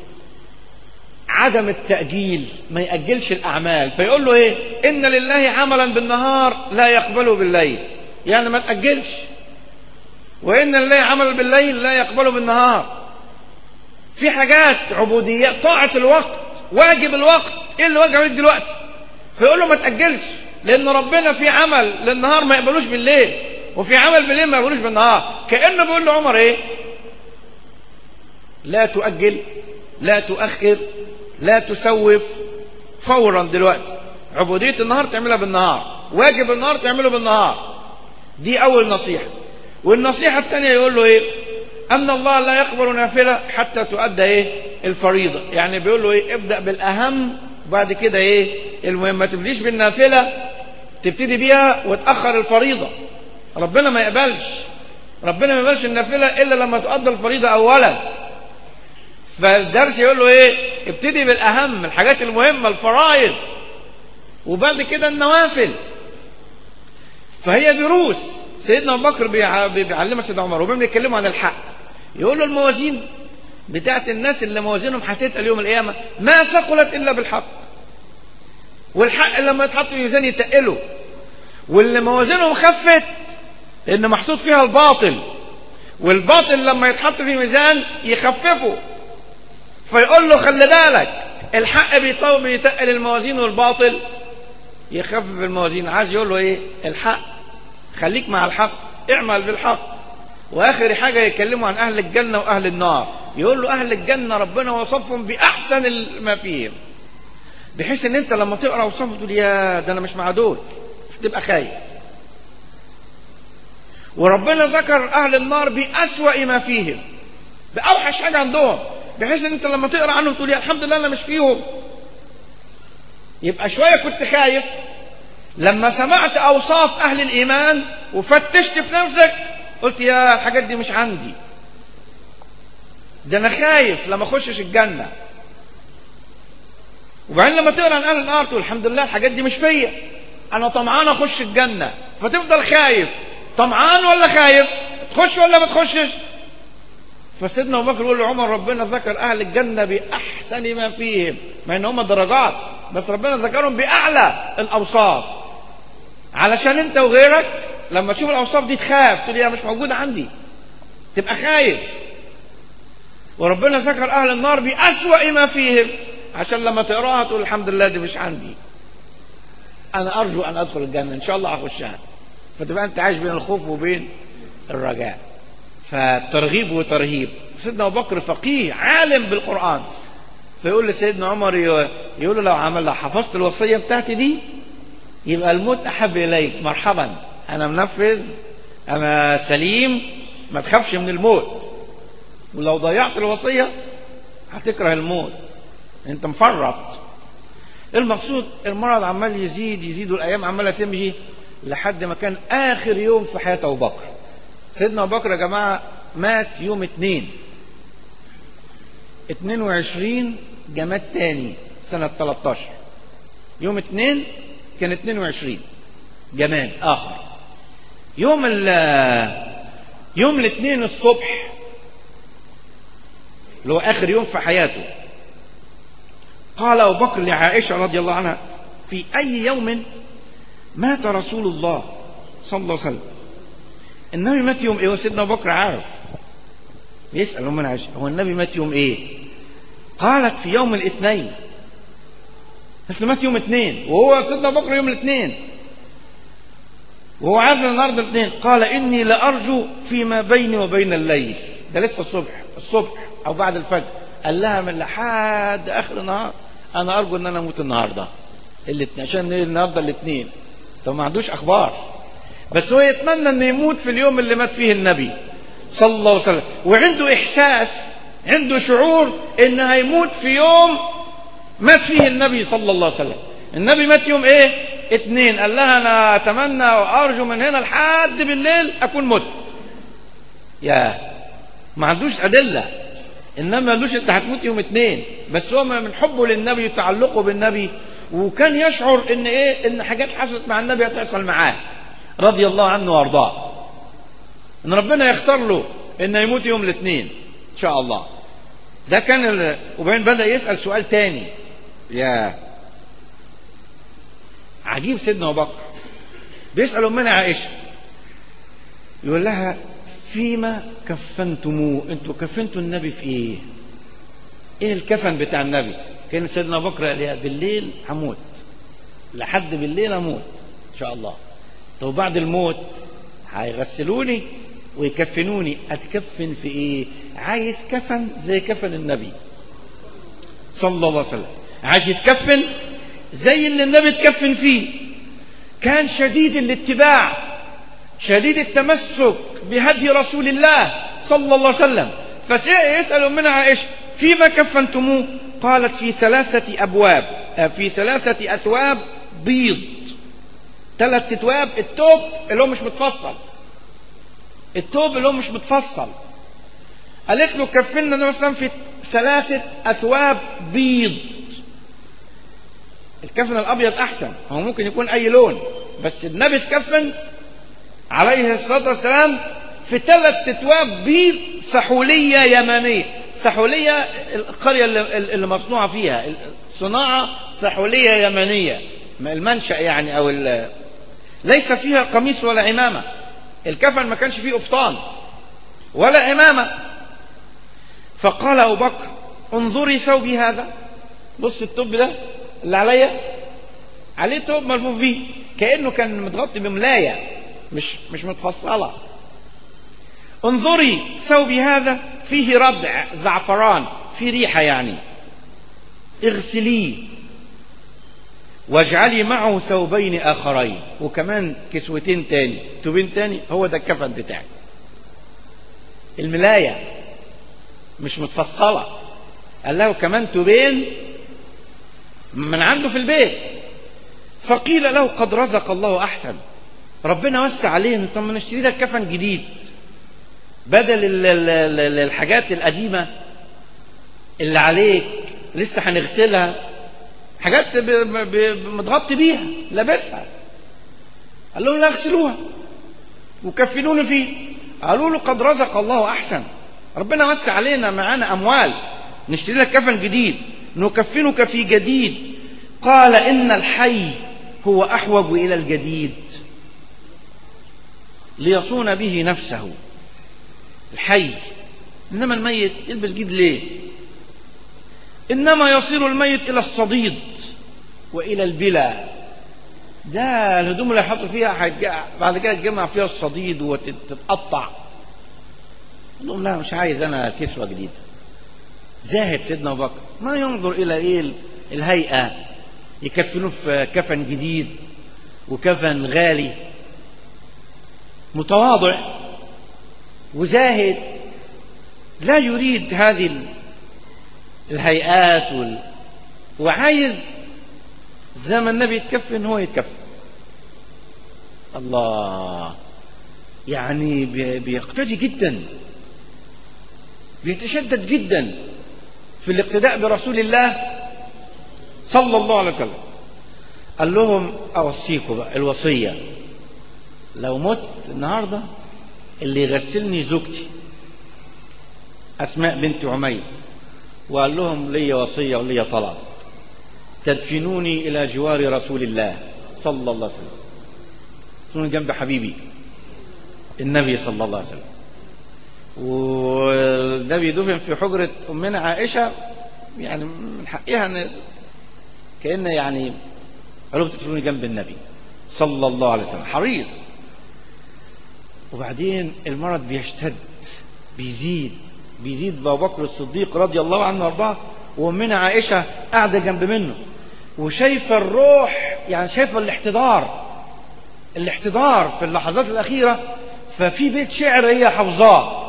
عدم التأجيل ما يأجلش الأعمال فيقول له إيه إن لله عملا بالنهار لا يقبله بالليل يعني ما تأجلش وإن لله عملا بالليل لا يقبله بالنهار في حاجات عبوديات طاعة الوقت واجب الوقت ايه اللي واجب عليك دلوقتي فيقول له ما تأجلش لأن ربنا في عمل للنهار ما يقبلوش بالليل وفي عمل بالليل ما يقبلوش بالنهار كأنه بيقول لعمر ايه لا تؤجل لا تؤخر لا تسوف فورا دلوقتي عبودية النهار تعملها بالنهار واجب النهار تعمله بالنهار دي أول نصيحة والنصيحة الثانية يقول له ايه أن الله لا يقبل نافلة حتى تؤدى ايه الفريضة يعني بيقول له ايه ابدأ بالأهم وبعد كده ايه المهم ما تبديش بالنافلة تبتدي بيها وتأخر الفريضة ربنا ما يقبلش ربنا ما يقبلش النافلة إلا لما تؤدى الفريضة أولا فالدرس يقول له ايه ابتدي بالأهم الحاجات المهمة الفرائض وبعد كده النوافل فهي دروس سيدنا ابو بكر بيع- بيعلمها سيدنا عمر وبهم يتكلموا عن الحق يقول له الموازين بتاعت الناس اللي موازينهم هتتقل يوم القيامة ما ثقلت إلا بالحق والحق لما يتحط في ميزان يتقله واللي موازينهم خفت إن محطوط فيها الباطل والباطل لما يتحط في ميزان يخففه فيقول له خلي بالك الحق بيطول بيتقل الموازين والباطل يخفف الموازين عايز يقول له ايه الحق خليك مع الحق اعمل بالحق واخر حاجة يكلموا عن اهل الجنة واهل النار يقول له اهل الجنة ربنا وصفهم باحسن ما فيهم بحيث ان انت لما تقرا وصفهم تقول يا ده انا مش مع دول تبقى خايف وربنا ذكر اهل النار باسوأ ما فيهم باوحش حاجة عندهم بحيث ان انت لما تقرا عنهم تقول يا الحمد لله انا مش فيهم يبقى شوية كنت خايف لما سمعت اوصاف اهل الايمان وفتشت في نفسك قلت يا الحاجات دي مش عندي ده انا خايف لما اخشش الجنة وبعدين لما تقرا عن اهل النار تقول الحمد لله الحاجات دي مش فيا انا طمعان اخش الجنة فتفضل خايف طمعان ولا خايف تخش ولا ما تخشش فسيدنا ابو بكر يقول لعمر ربنا ذكر اهل الجنة باحسن ما فيهم مع ان هم درجات بس ربنا ذكرهم باعلى الاوصاف علشان انت وغيرك لما تشوف الاوصاف دي تخاف تقول يا مش موجودة عندي تبقى خايف وربنا ذكر اهل النار باسوأ ما فيهم عشان لما تقراها تقول الحمد لله دي مش عندي انا ارجو ان ادخل الجنة ان شاء الله اخشها فتبقى انت عايش بين الخوف وبين الرجاء فترغيب وترهيب سيدنا ابو بكر فقيه عالم بالقران فيقول لسيدنا عمر يقول له لو عمل لو حفظت الوصيه بتاعتي دي يبقى الموت احب اليك مرحبا انا منفذ انا سليم ما تخافش من الموت ولو ضيعت الوصيه هتكره الموت انت مفرط المقصود المرض عمال يزيد يزيد والايام عماله تمشي لحد ما كان اخر يوم في حياه ابو بكر سيدنا ابو بكر يا جماعه مات يوم اثنين 22 جماد تاني سنة 13 يوم اثنين كان 22 جماد آخر يوم ال يوم الاثنين الصبح اللي هو آخر يوم في حياته قال أبو بكر لعائشة رضي الله عنها في أي يوم مات رسول الله صلى الله عليه وسلم النبي مات يوم ايه وسيدنا ابو بكر عارف بيسأل أمنا عائشة هو النبي مات يوم ايه قالت في يوم الاثنين بس مات يوم اثنين وهو سيدنا ابو بكر يوم الاثنين وهو عارف النهارده الاثنين قال اني لارجو فيما بيني وبين الليل ده لسه الصبح الصبح او بعد الفجر قال لها من لحد اخر النهار انا ارجو ان انا اموت النهارده الاثنين عشان النهارده الاثنين طب ما عندوش اخبار بس هو يتمنى انه يموت في اليوم اللي مات فيه النبي صلى الله عليه وسلم وعنده احساس عنده شعور ان هيموت في يوم مات فيه النبي صلى الله عليه وسلم النبي مات يوم ايه اتنين قال لها انا اتمنى وارجو من هنا لحد بالليل اكون مت يا ما عندوش ادله انما قالوش انت هتموت يوم اتنين بس هو من حبه للنبي وتعلقه بالنبي وكان يشعر ان ايه ان حاجات حصلت مع النبي هتحصل معاه رضي الله عنه وارضاه ان ربنا يختار له انه يموت يوم الاثنين ان شاء الله ده كان ال... وبعدين بدا يسال سؤال تاني يا عجيب سيدنا ابو بكر بيسال امنا عائشه يقول لها فيما كفنتموه انتوا كفنتوا النبي في ايه ايه الكفن بتاع النبي كان سيدنا ابو بكر قال لها بالليل هموت لحد بالليل اموت ان شاء الله طب بعد الموت هيغسلوني ويكفنوني اتكفن في ايه عايز كفن زي كفن النبي صلى الله عليه وسلم عايز يتكفن زي اللي النبي اتكفن فيه كان شديد الاتباع شديد التمسك بهدي رسول الله صلى الله عليه وسلم فيسأل منها عائشة فيما كفنتموه قالت في ثلاثة أبواب في ثلاثة أثواب بيض ثلاث أثواب التوب اللي هو مش متفصل التوب اللي هو مش متفصل قالت له كفلنا مثلا في ثلاثة أثواب بيض الكفن الأبيض أحسن هو ممكن يكون أي لون بس النبي اتكفن عليه الصلاة والسلام في ثلاث أثواب بيض سحولية يمنية سحولية القرية اللي مصنوعة فيها صناعة سحولية يمنية المنشأ يعني أو ليس فيها قميص ولا عمامة الكفن ما كانش فيه قفطان ولا عمامة فقال أبو بكر انظري ثوبي هذا بص التوب ده اللي عليا عليه توب ملفوف بيه كأنه كان متغطي بملاية مش مش متفصلة انظري ثوبي هذا فيه ردع زعفران في ريحة يعني اغسليه واجعلي معه ثوبين آخرين وكمان كسوتين تاني توبين تاني هو ده الكفن بتاعي الملاية مش متفصلة قال له كمان توبين من عنده في البيت فقيل له قد رزق الله أحسن ربنا وسع عليه طب ما نشتري لك كفن جديد بدل ال ال ال الحاجات القديمة اللي عليك لسه هنغسلها حاجات متغطي بيها لابسها قال لهم لا اغسلوها وكفنوني فيه قالوا له قد رزق الله احسن ربنا وسع علينا معانا اموال نشتري لك كفن جديد نكفنك في جديد قال ان الحي هو احوج الى الجديد ليصون به نفسه الحي انما الميت يلبس جديد ليه انما يصير الميت الى الصديد والى البلا ده الهدوم اللي هيحطوا فيها هيتج- بعد كده تجمع فيها الصديد وتتقطع قال لهم لا مش عايز انا كسوة جديدة زاهد سيدنا ابو بكر ما ينظر الى ايه ال- الهيئة يكفنوه في كفن جديد وكفن غالي متواضع وزاهد لا يريد هذه ال- الهيئات وال... وعايز زي ما النبي يتكفن هو يتكفن الله يعني بي- بيقتدي جدا بيتشدد جدا في الاقتداء برسول الله صلى الله عليه وسلم قال لهم اوصيكم بقى الوصيه لو مت النهارده اللي يغسلني زوجتي اسماء بنت عميس وقال لهم لي وصيه ولي طلب تدفنوني الى جوار رسول الله صلى الله عليه وسلم تدفنوني جنب حبيبي النبي صلى الله عليه وسلم والنبي دفن في حجرة أمنا عائشة يعني من حقها أن كأن يعني قالوا تدفنوني جنب النبي صلى الله عليه وسلم حريص وبعدين المرض بيشتد بيزيد بيزيد أبو بكر الصديق رضي الله عنه وارضاه وأمنا عائشة قاعدة جنب منه وشايفة الروح يعني شايفة الاحتضار الاحتضار في اللحظات الأخيرة ففي بيت شعر هي حافظاه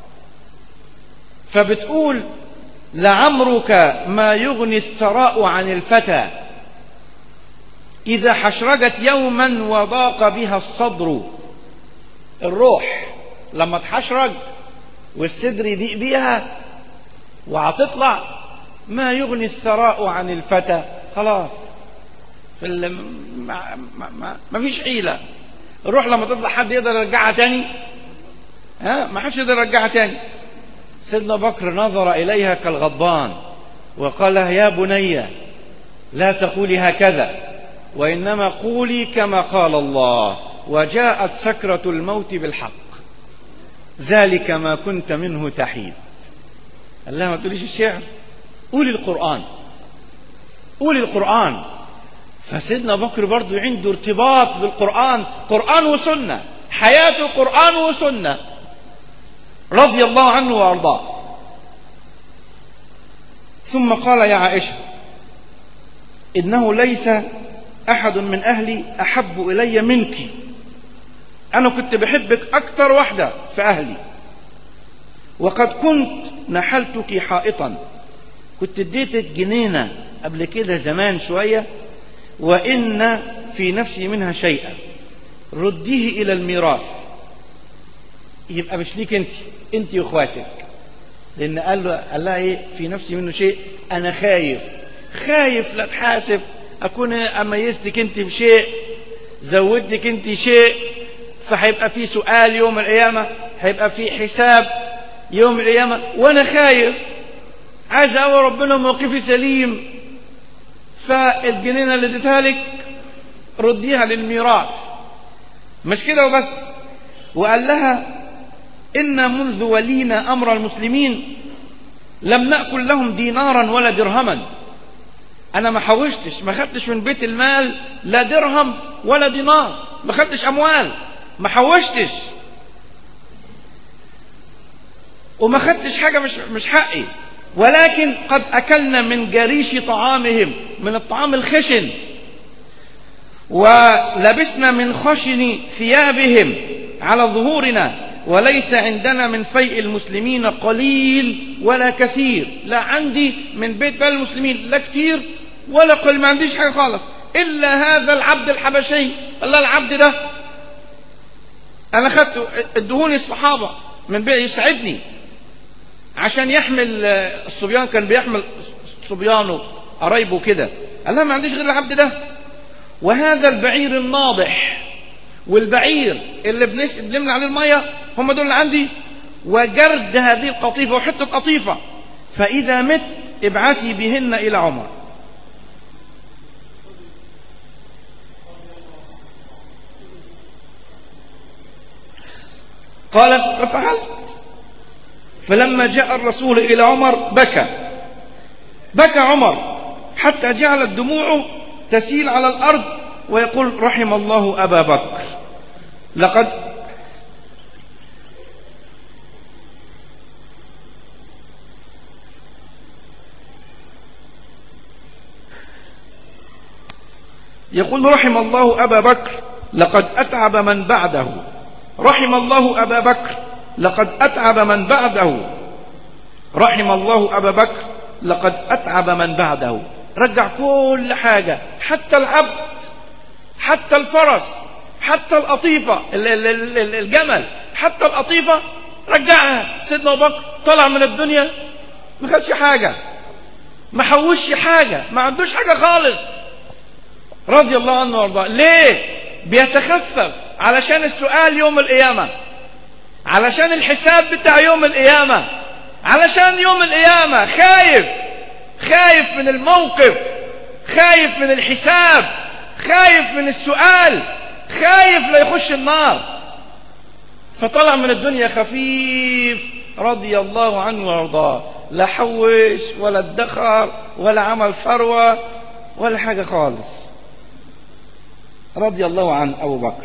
فبتقول لعمرك ما يغني الثراء عن الفتى إذا حشرجت يوما وضاق بها الصدر الروح لما تحشرج والصدر يضيق بيها وهتطلع ما يغني الثراء عن الفتى خلاص في ال- ما, ما, ما, ما فيش حيلة الروح لما تطلع حد يقدر يرجعها تاني ها ما حدش يقدر يرجعها تاني سيدنا بكر نظر إليها كالغضبان وقال لها يا بني لا تقولي هكذا وإنما قولي كما قال الله وجاءت سكرة الموت بالحق ذلك ما كنت منه تحيد قال لها ما تقوليش الشعر قولي القرآن قولي القرآن فسيدنا بكر برضو عنده ارتباط بالقرآن قرآن وسنة حياته قرآن وسنة رضي الله عنه وارضاه ثم قال يا عائشة إنه ليس أحد من أهلي أحب إلي منك أنا كنت بحبك أكثر واحدة في أهلي وقد كنت نحلتك حائطا كنت اديتك جنينة قبل كده زمان شوية وإن في نفسي منها شيئا رديه إلى الميراث يبقى مش ليك انت انت واخواتك لان قال له قال لها ايه في نفسي منه شيء انا خايف خايف لا تحاسب اكون اميزتك انت بشيء زودتك انت شيء فهيبقى في سؤال يوم القيامة هيبقى في حساب يوم القيامة وانا خايف عايز اقوى ربنا موقفي سليم فالجنينة اللي اديتها لك رديها للميراث مش كده وبس وقال لها إن منذ ولينا أمر المسلمين لم نأكل لهم دينارا ولا درهما أنا ما حوشتش ما خدتش من بيت المال لا درهم ولا دينار ما خدتش أموال ما حوشتش وما خدتش حاجة مش, مش حقي ولكن قد أكلنا من جريش طعامهم من الطعام الخشن ولبسنا من خشن ثيابهم على ظهورنا وليس عندنا من فيء المسلمين قليل ولا كثير لا عندي من بيت بال المسلمين لا كثير ولا قليل ما عنديش حاجة خالص إلا هذا العبد الحبشي الله العبد ده أنا خدته ادهوني الصحابة من بيت يساعدني عشان يحمل الصبيان كان بيحمل صبيانه قرايبه كده قال لها ما عنديش غير العبد ده وهذا البعير الناضح والبعير اللي بنش... بنملى عليه الميه هم دول اللي عندي وجرد هذه القطيفه وحته قطيفه فاذا مت ابعثي بهن الى عمر قالت ففعلت فلما جاء الرسول الى عمر بكى بكى عمر حتى جعلت دموعه تسيل على الارض ويقول رحم الله أبا بكر لقد يقول رحم الله أبا بكر لقد أتعب من بعده رحم الله أبا بكر لقد أتعب من بعده رحم الله أبا بكر لقد أتعب من بعده رجع كل حاجة حتى العبد حتى الفرس حتى القطيفة الجمل حتى القطيفة رجعها سيدنا أبو بكر طلع من الدنيا ما خدش حاجة ما حوش حاجة ما عندوش حاجة خالص رضي الله عنه وارضاه ليه بيتخفف علشان السؤال يوم القيامة علشان الحساب بتاع يوم القيامة علشان يوم القيامة خايف خايف من الموقف خايف من الحساب خايف من السؤال خايف لا يخش النار فطلع من الدنيا خفيف رضي الله عنه وارضاه لا حوش ولا ادخر ولا عمل ثروة ولا حاجة خالص رضي الله عن أبو بكر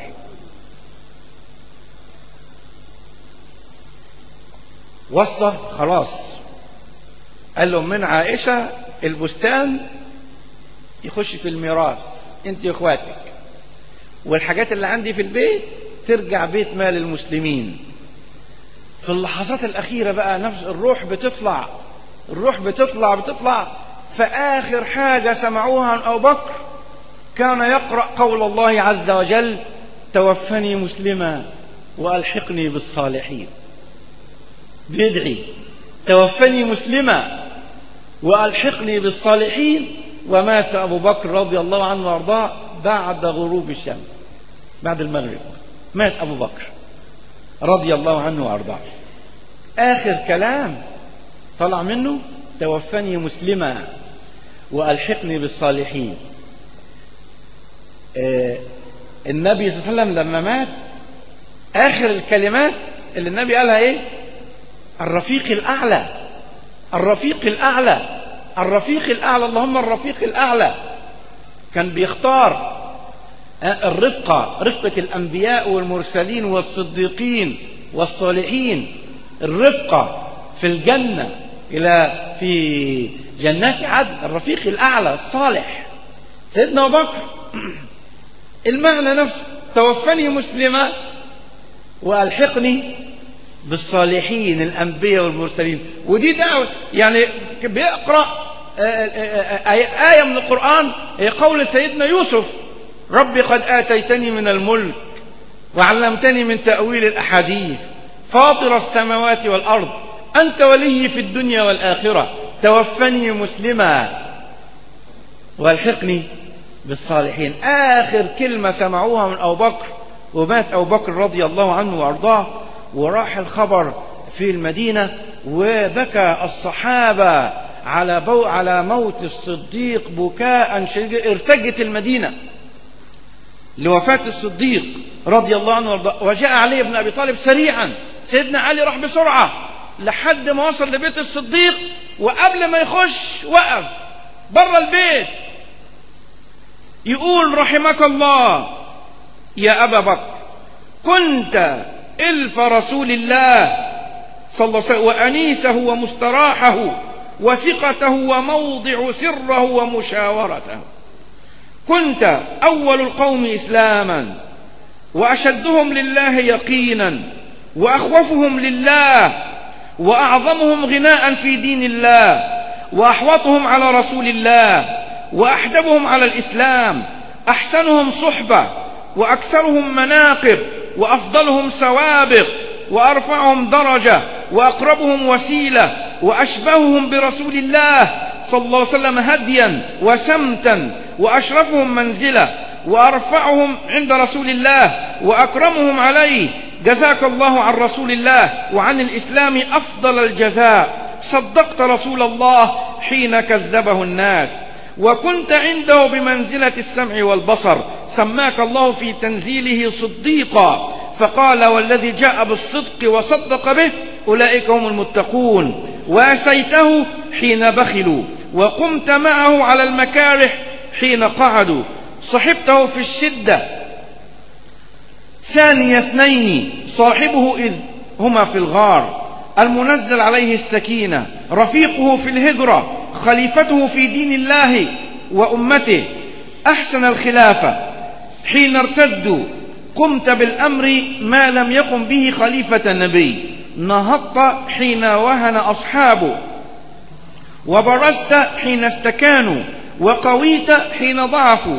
وصى خلاص قال له من عائشة البستان يخش في الميراث انت واخواتك والحاجات اللي عندي في البيت ترجع بيت مال المسلمين في اللحظات الأخيرة بقى نفس الروح بتطلع الروح بتطلع بتطلع فآخر حاجة سمعوها عن أبو بكر كان يقرأ قول الله عز وجل توفني مسلما وألحقني بالصالحين بيدعي توفني مسلما وألحقني بالصالحين ومات أبو بكر رضي الله عنه وارضاه بعد غروب الشمس بعد المغرب مات أبو بكر رضي الله عنه وارضاه آخر كلام طلع منه توفني مسلما وألحقني بالصالحين آه النبي صلى الله عليه وسلم لما مات آخر الكلمات اللي النبي قالها إيه الرفيق الأعلى الرفيق الأعلى الرفيق الأعلى اللهم الرفيق الأعلى كان بيختار الرفقة رفقة الأنبياء والمرسلين والصديقين والصالحين الرفقة في الجنة إلى في جنات عدن الرفيق الأعلى الصالح سيدنا أبو بكر المعنى نفسه توفني مسلما وألحقني بالصالحين الأنبياء والمرسلين ودي دعوة يعني بيقرأ آية من القرآن هي قول سيدنا يوسف ربي قد آتيتني من الملك وعلمتني من تأويل الأحاديث فاطر السماوات والأرض أنت ولي في الدنيا والآخرة توفني مسلما والحقني بالصالحين آخر كلمة سمعوها من أبو بكر ومات أبو بكر رضي الله عنه وأرضاه وراح الخبر في المدينة وبكى الصحابة على بو على موت الصديق بكاء شديدا ارتجت المدينة لوفاة الصديق رضي الله عنه وارضاه وجاء علي بن أبي طالب سريعا سيدنا علي راح بسرعة لحد ما وصل لبيت الصديق وقبل ما يخش وقف بره البيت يقول رحمك الله يا أبا بكر كنت إلف رسول الله صلى الله عليه وسلم وأنيسه ومستراحه وثقته وموضع سره ومشاورته كنت أول القوم إسلاما وأشدهم لله يقينا وأخوفهم لله وأعظمهم غناء في دين الله وأحوطهم على رسول الله وأحدبهم على الإسلام أحسنهم صحبة وأكثرهم مناقب وأفضلهم سوابق وأرفعهم درجة وأقربهم وسيلة وأشبههم برسول الله صلى الله عليه وسلم هديا وسمتا وأشرفهم منزلة وأرفعهم عند رسول الله وأكرمهم عليه جزاك الله عن رسول الله وعن الإسلام أفضل الجزاء صدقت رسول الله حين كذبه الناس وكنت عنده بمنزلة السمع والبصر سماك الله في تنزيله صديقا فقال والذي جاء بالصدق وصدق به أولئك هم المتقون وأسيته حين بخلوا وقمت معه على المكارح حين قعدوا صحبته في الشدة ثاني اثنين صاحبه إذ هما في الغار المنزل عليه السكينة رفيقه في الهجرة خليفته في دين الله وأمته أحسن الخلافة حين ارتدوا قمت بالأمر ما لم يقم به خليفة النبي نهضت حين وهن أصحابه وبرزت حين استكانوا وقويت حين ضعفوا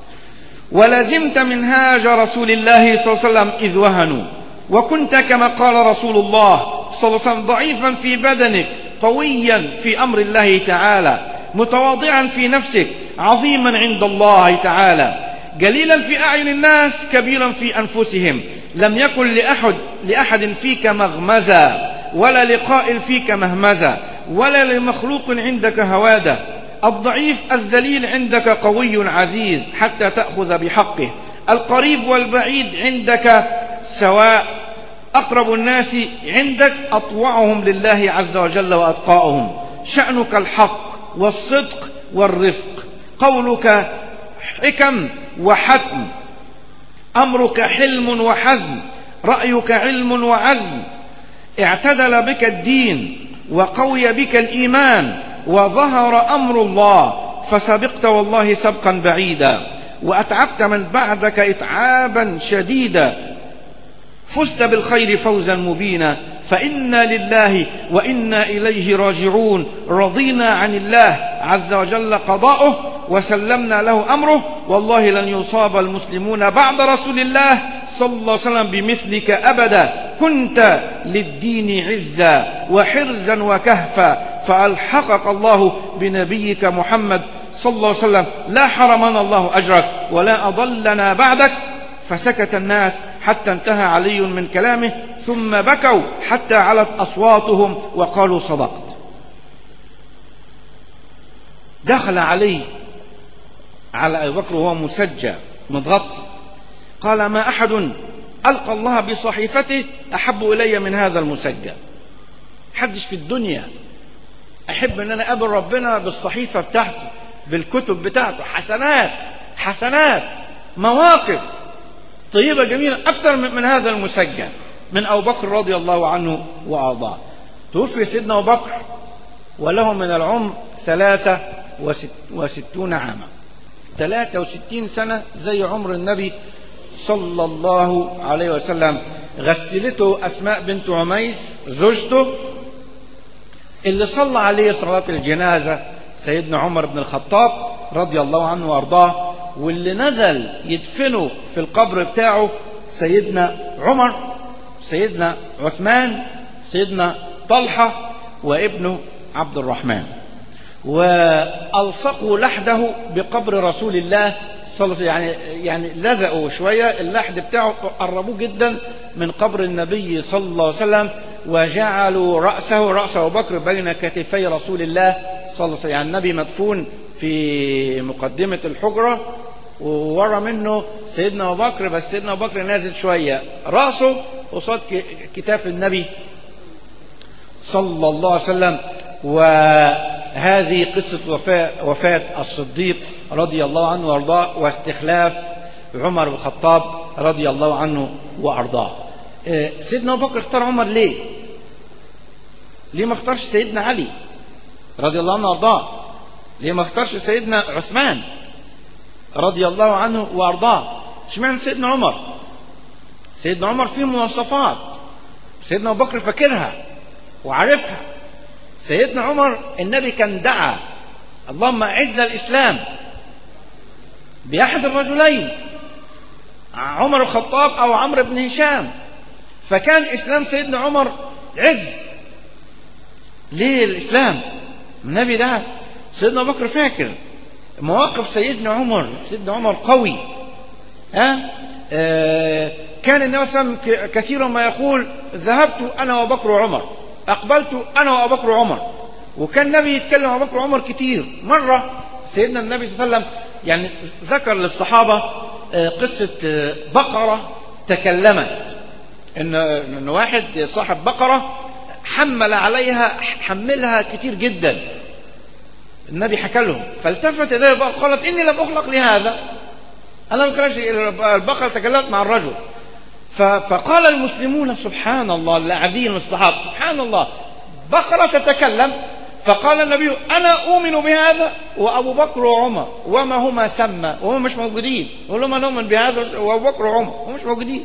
ولزمت منهاج رسول الله صلى الله عليه وسلم إذ وهنوا وكنت كما قال رسول الله صلى الله عليه وسلم ضعيفا في بدنك قويا في أمر الله تعالى متواضعا في نفسك عظيما عند الله تعالى جليلا في أعين الناس كبيرا في أنفسهم لم يكن لأحد, لأحد فيك مغمزا ولا لقائل فيك مهمزا ولا لمخلوق عندك هوادة الضعيف الذليل عندك قوي عزيز حتى تأخذ بحقه القريب والبعيد عندك سواء أقرب الناس عندك أطوعهم لله عز وجل وأتقاؤهم شأنك الحق والصدق والرفق قولك حكم وحتم أمرك حلم وحزم رأيك علم وعزم اعتدل بك الدين وقوي بك الإيمان وظهر أمر الله فسبقت والله سبقا بعيدا وأتعبت من بعدك إتعابا شديدا فزت بالخير فوزا مبينا فإنا لله وإنا إليه راجعون رضينا عن الله عز وجل قضاؤه وسلمنا له أمره والله لن يصاب المسلمون بعد رسول الله صلى الله عليه وسلم بمثلك أبدا كنت للدين عزا وحرزا وكهفا فألحقك الله بنبيك محمد صلى الله عليه وسلم لا حرمنا الله أجرك ولا أضلنا بعدك فسكت الناس حتى انتهى علي من كلامه ثم بكوا حتى علت أصواتهم وقالوا صدقت دخل علي على أبي بكر وهو مسجى متغطي قال ما أحد ألقى الله بصحيفته أحب إلي من هذا المسجى حدش في الدنيا أحب أن أنا أقابل ربنا بالصحيفة بتاعته بالكتب بتاعته حسنات حسنات مواقف طيبة جميلة أكثر من هذا المسجل من أبو بكر رضي الله عنه وأرضاه توفي سيدنا أبو بكر وله من العمر ثلاثة وستون عاما ثلاثة وستين سنة زي عمر النبي صلى الله عليه وسلم غسلته أسماء بنت عميس زوجته اللي صلى عليه صلاة الجنازة سيدنا عمر بن الخطاب رضي الله عنه وارضاه واللي نزل يدفنه في القبر بتاعه سيدنا عمر سيدنا عثمان سيدنا طلحة وابنه عبد الرحمن وألصقوا لحده بقبر رسول الله صلى الله عليه وسلم يعني يعني لزقوا شوية اللحد بتاعه قربوه جدا من قبر النبي صلى الله عليه وسلم وجعلوا رأسه رأس أبو بكر بين كتفي رسول الله صلى الله عليه وسلم يعني النبي مدفون في مقدمة الحجرة وورا منه سيدنا أبو بكر بس سيدنا أبو بكر نازل شوية رأسه قصاد كتاف النبي صلى الله عليه وسلم وهذه قصة وفاة, وفاة الصديق رضي الله عنه وارضاه واستخلاف عمر بن الخطاب رضي الله عنه وارضاه سيدنا ابو بكر اختار عمر ليه ليه ما اختارش سيدنا علي رضي الله عنه وارضاه ليه ما اختارش سيدنا عثمان رضي الله عنه وارضاه اشمعنى سيدنا عمر سيدنا عمر فيه مواصفات سيدنا ابو بكر فاكرها وعارفها سيدنا عمر النبي كان دعا اللهم اعز الاسلام باحد الرجلين عمر الخطاب او عمرو بن هشام فكان اسلام سيدنا عمر عز ليه الاسلام النبي ده سيدنا ابو بكر فاكر مواقف سيدنا عمر سيدنا عمر قوي ها آه كان النبي صلى الله عليه وسلم كثيرا ما يقول ذهبت انا وابو بكر وعمر اقبلت انا وابو بكر وعمر وكان النبي يتكلم ابو بكر وعمر كتير مره سيدنا النبي صلى الله عليه وسلم يعني ذكر للصحابه آه قصه آه بقره تكلمت ان ان واحد صاحب بقره حمل عليها حملها كتير جدا النبي حكى لهم فالتفت اليه بقى قالت اني لم اخلق لهذا أنا ما كانش البقرة تكلمت مع الرجل فقال المسلمون سبحان الله اللاعبين الصحابة سبحان الله بقرة تتكلم فقال النبي أنا أؤمن بهذا وأبو بكر وعمر وما هما ثم وهم مش موجودين يقول لهم أنا أؤمن بهذا وأبو بكر وعمر هم مش موجودين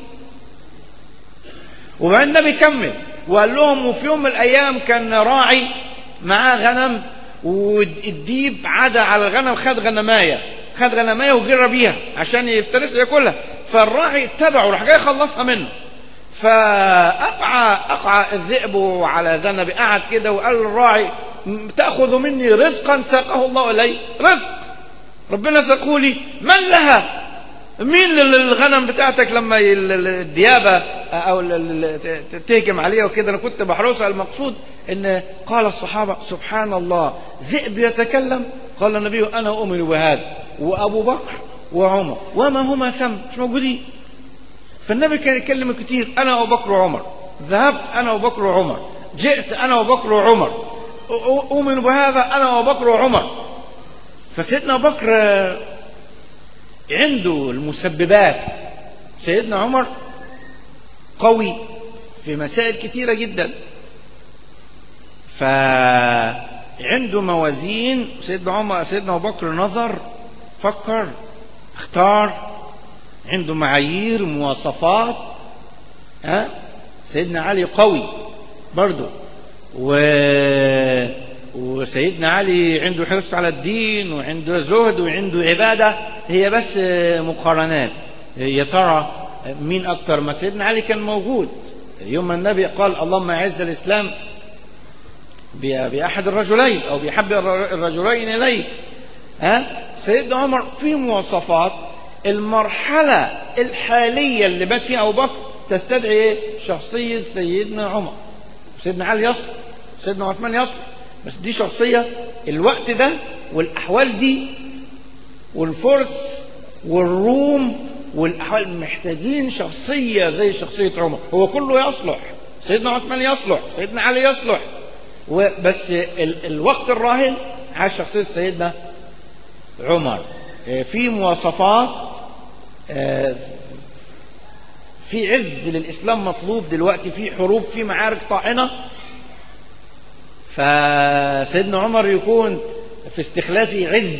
وبعدين النبي كمل وقال لهم وفي يوم من الأيام كان راعي معاه غنم والديب عدى على الغنم خد غنماية خد غنماية وجرى بيها عشان يفترس ياكلها فالراعي اتبعه راح جاي يخلصها منه فأقعى أقعى الذئب على ذنب قعد كده وقال للراعي تأخذ مني رزقا ساقه الله إلي رزق ربنا ساقه لي من لها مين الغنم بتاعتك لما الديابة او تهجم عليها وكده انا كنت بحرسها المقصود ان قال الصحابة سبحان الله ذئب يتكلم قال النبي انا اؤمن بهذا وابو بكر وعمر وما هما ثم مش موجودين فالنبي كان يتكلم كتير انا ابو بكر وعمر ذهبت انا ابو بكر وعمر جئت انا ابو بكر وعمر اؤمن بهذا انا ابو بكر وعمر فسيدنا ابو بكر عنده المسببات سيدنا عمر قوي في مسائل كثيرة جدا فعنده موازين سيدنا عمر سيدنا ابو بكر نظر فكر اختار عنده معايير مواصفات ها سيدنا علي قوي برضه و وسيدنا علي عنده حرص على الدين وعنده زهد وعنده عبادة هي بس مقارنات يا ترى مين أكتر ما سيدنا علي كان موجود يوم النبي قال اللهم أعز الإسلام بأحد الرجلين أو بحب الرجلين إليه ها سيدنا عمر في مواصفات المرحلة الحالية اللي بات فيها أبو بكر تستدعي شخصية سيدنا عمر سيدنا علي يصلح سيدنا عثمان يصلح بس دي شخصية الوقت ده والأحوال دي والفرس والروم والأحوال محتاجين شخصية زي شخصية عمر هو كله يصلح سيدنا عثمان يصلح سيدنا علي يصلح بس ال الوقت الراهن على شخصية سيدنا عمر في مواصفات في عز للإسلام مطلوب دلوقتي في حروب في معارك طاحنة فسيدنا عمر يكون في استخلافه عز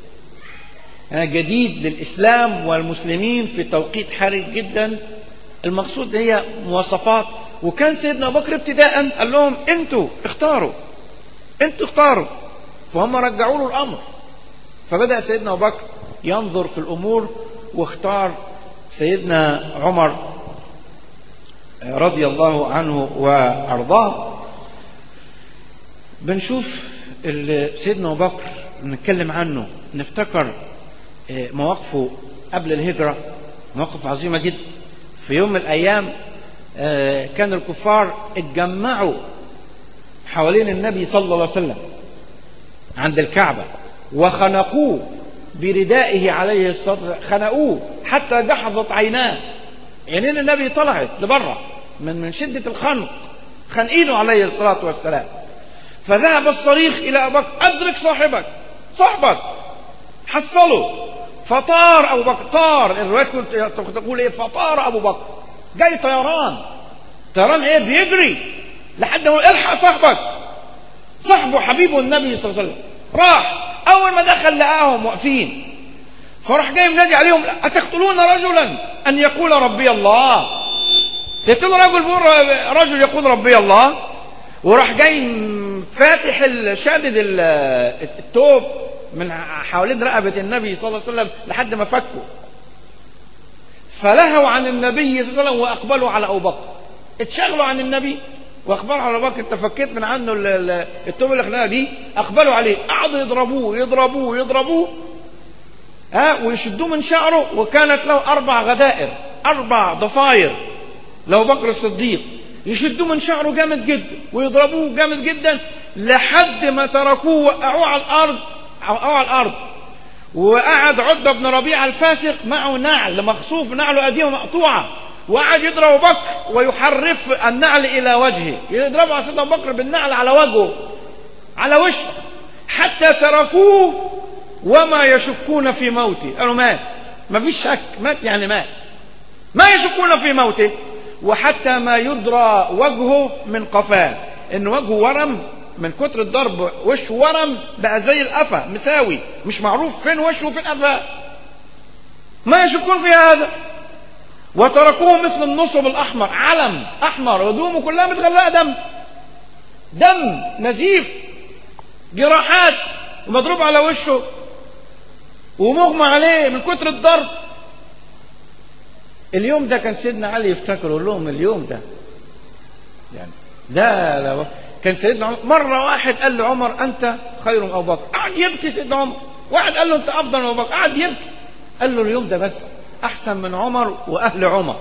جديد للإسلام والمسلمين في توقيت حرج جدا المقصود هي مواصفات وكان سيدنا أبو بكر ابتداء قال لهم انتوا اختاروا انتوا اختاروا فهم رجعوا له الأمر فبدأ سيدنا أبو بكر ينظر في الأمور واختار سيدنا عمر رضي الله عنه وأرضاه بنشوف سيدنا أبو بكر نتكلم عنه نفتكر مواقفه قبل الهجرة مواقف عظيمة جدا في يوم من الأيام كان الكفار اتجمعوا حوالين النبي صلى الله عليه وسلم عند الكعبة وخنقوه بردائه عليه الصلاة خنقوه حتى جحظت عيناه عينين النبي طلعت لبره من من شدة الخنق خنقينه عليه الصلاة والسلام فذهب الصريخ إلى أبو بكر أدرك صاحبك صاحبك حصله فطار أبو بكر طار الروايات تقول إيه فطار أبو بكر جاي طيران طيران إيه بيجري لحد ما الحق صاحبك صاحبه حبيبه النبي صلى الله عليه وسلم راح أول ما دخل لقاهم واقفين فراح جاي منادي عليهم أتقتلون رجلا أن يقول ربي الله تقتلوا رجل رجل يقول ربي الله وراح جاي فاتح شادد التوب من حوالين رقبة النبي صلى الله عليه وسلم لحد ما فكوا فلهوا عن النبي صلى الله عليه وسلم وأقبلوا على أبو بكر اتشغلوا عن النبي واخبروا على بكر انت فكيت من عنه التوبه اللي خلقها دي اقبلوا عليه قعدوا يضربوه يضربوه يضربوه ها ويشدوه من شعره وكانت له اربع غدائر اربع ضفاير لو بكر الصديق يشدوه من شعره جامد جدا ويضربوه جامد جدا لحد ما تركوه وقعوه على الارض وقعوه على الارض وقعد عتبة بن ربيعة الفاسق معه نعل مخصوف نعله أديه مقطوعة وقعد يضرب بكر ويحرف النعل إلى وجهه يضربه على سيدنا بكر بالنعل على وجهه على وشه حتى تركوه وما يشكون في موته قالوا مات ما فيش شك مات يعني مات ما يشكون في موته وحتى ما يدرى وجهه من قفاه ان وجهه ورم من كتر الضرب وشه ورم بقى زي القفا مساوي مش معروف فين وشه وفين قفاه ما يشكون في هذا وتركوه مثل النصب الاحمر علم احمر هدومه كلها متغرقه دم دم نزيف جراحات ومضروب على وشه ومغمى عليه من كتر الضرب اليوم ده كان سيدنا علي يفتكروا لهم اليوم ده يعني ده لا كان سيدنا عمر مرة واحد قال لعمر أنت خير من أبو بكر قعد يبكي سيدنا عمر واحد قال له أنت أفضل من أبو بكر قعد يبكي قال له اليوم ده بس أحسن من عمر وأهل عمر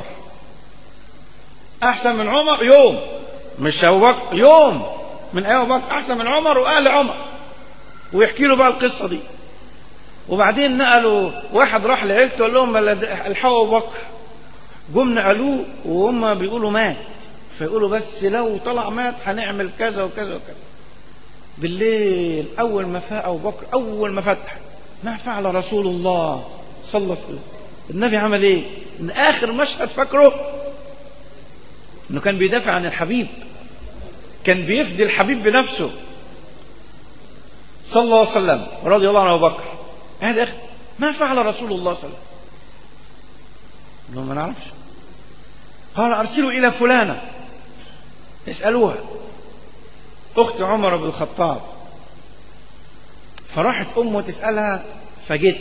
أحسن من عمر يوم مش أبو بكر يوم من أبو بكر أحسن من عمر وأهل عمر ويحكي له بقى القصة دي وبعدين نقلوا واحد راح لعيلته قال لهم الحقوا أبو بكر جم نقلوه وهم بيقولوا مات فيقولوا بس لو طلع مات هنعمل كذا وكذا وكذا بالليل أول ما فاق أبو بكر أول ما فتح ما فعل رسول الله صلى الله عليه وسلم النبي عمل ايه ان اخر مشهد فاكره انه كان بيدافع عن الحبيب كان بيفدي الحبيب بنفسه صلى الله عليه وسلم رضي الله عنه ابو بكر هذا اخر ما فعل رسول الله صلى الله عليه وسلم ما نعرفش قال ارسلوا الى فلانه اسالوها اخت عمر بن الخطاب فراحت امه تسالها فجت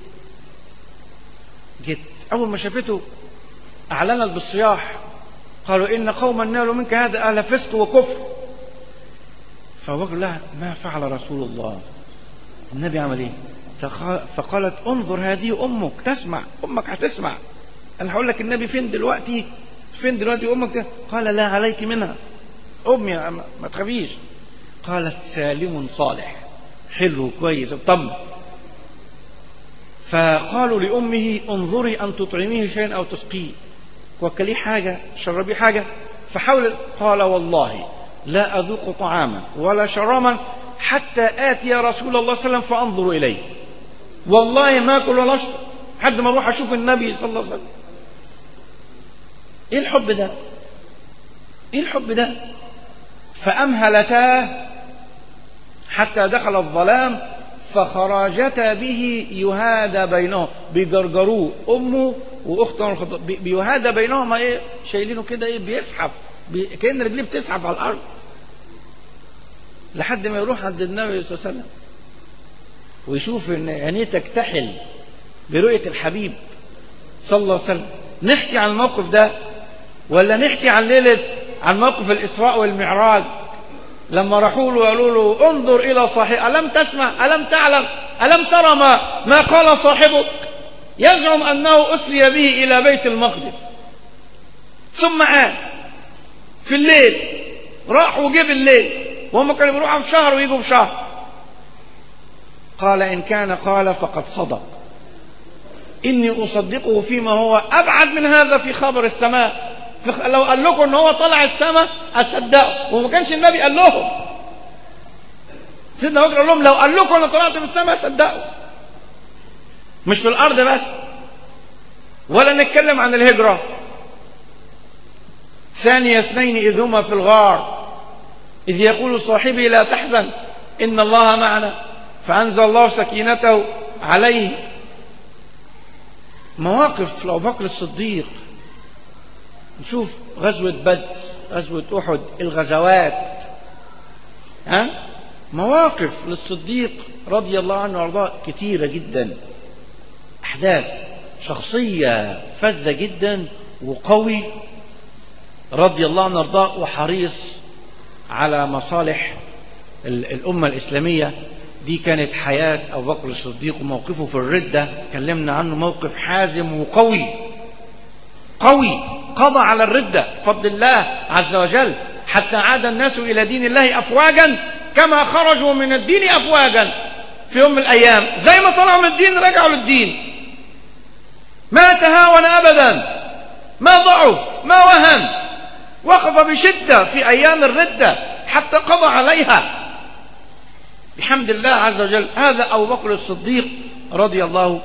جت أول ما شافته أعلنت بالصياح قالوا إن قوما نالوا منك هذا أهل فسق وكفر فبكر لها ما فعل رسول الله النبي عمل إيه فقالت انظر هذه أمك تسمع أمك هتسمع أنا هقول لك النبي فين دلوقتي فين دلوقتي أمك قال لا عليك منها أمي ما تخافيش قالت سالم صالح حلو كويس اطمن فقالوا لأمه انظري أن تطعميه شيئا أو تسقيه وكليه حاجة شربيه حاجة فحاول قال والله لا أذوق طعاما ولا شراما حتى آتي رسول الله صلى الله عليه وسلم فأنظر إليه والله ما أكل ولا أشرب حد ما أروح أشوف النبي صلى الله عليه وسلم إيه الحب ده إيه الحب ده فأمهلتاه حتى دخل الظلام فخرجتا به يهادى بينهم بيجرجروه امه واخته عمر الخطاب بيهادى بينهما ايه شايلينه كده ايه بيزحف بي... كان رجليه بتزحف على الارض لحد ما يروح عند النبي صلى الله عليه وسلم ويشوف ان عينيه تكتحل برؤيه الحبيب صلى الله عليه وسلم نحكي عن الموقف ده ولا نحكي عن ليله عن موقف الاسراء والمعراج لما راحوا له وقالوا له انظر الى صاحب الم تسمع الم تعلم الم ترى ما ما قال صاحبك يزعم انه اسري به الى بيت المقدس ثم عاد في الليل راح وجه بالليل وهم كانوا بيروحوا في شهر ويجوا في شهر قال ان كان قال فقد صدق اني اصدقه فيما هو ابعد من هذا في خبر السماء لو قال لكم ان هو طلع السماء اصدقه وما كانش النبي قال لهم سيدنا بكر قال لهم لو قال لكم انا طلعت في السماء صدقوا مش في الارض بس ولا نتكلم عن الهجره ثاني اثنين اذ هما في الغار اذ يقول صاحبي لا تحزن ان الله معنا فانزل الله سكينته عليه مواقف لأبو بكر الصديق نشوف غزوة بدر غزوة أحد الغزوات ها مواقف للصديق رضي الله عنه وارضاه كتيرة جدا أحداث شخصية فذة جدا وقوي رضي الله عنه وارضاه وحريص على مصالح الأمة الإسلامية دي كانت حياة أبو بكر الصديق وموقفه في الردة كلمنا عنه موقف حازم وقوي قوي قضى على الردة فضل الله عز وجل حتى عاد الناس إلى دين الله أفواجا كما خرجوا من الدين أفواجا في يوم من الأيام زي ما طلعوا من الدين رجعوا للدين ما تهاون أبدا ما ضعف ما وهن وقف بشدة في أيام الردة حتى قضى عليها بحمد الله عز وجل هذا أبو بكر الصديق رضي الله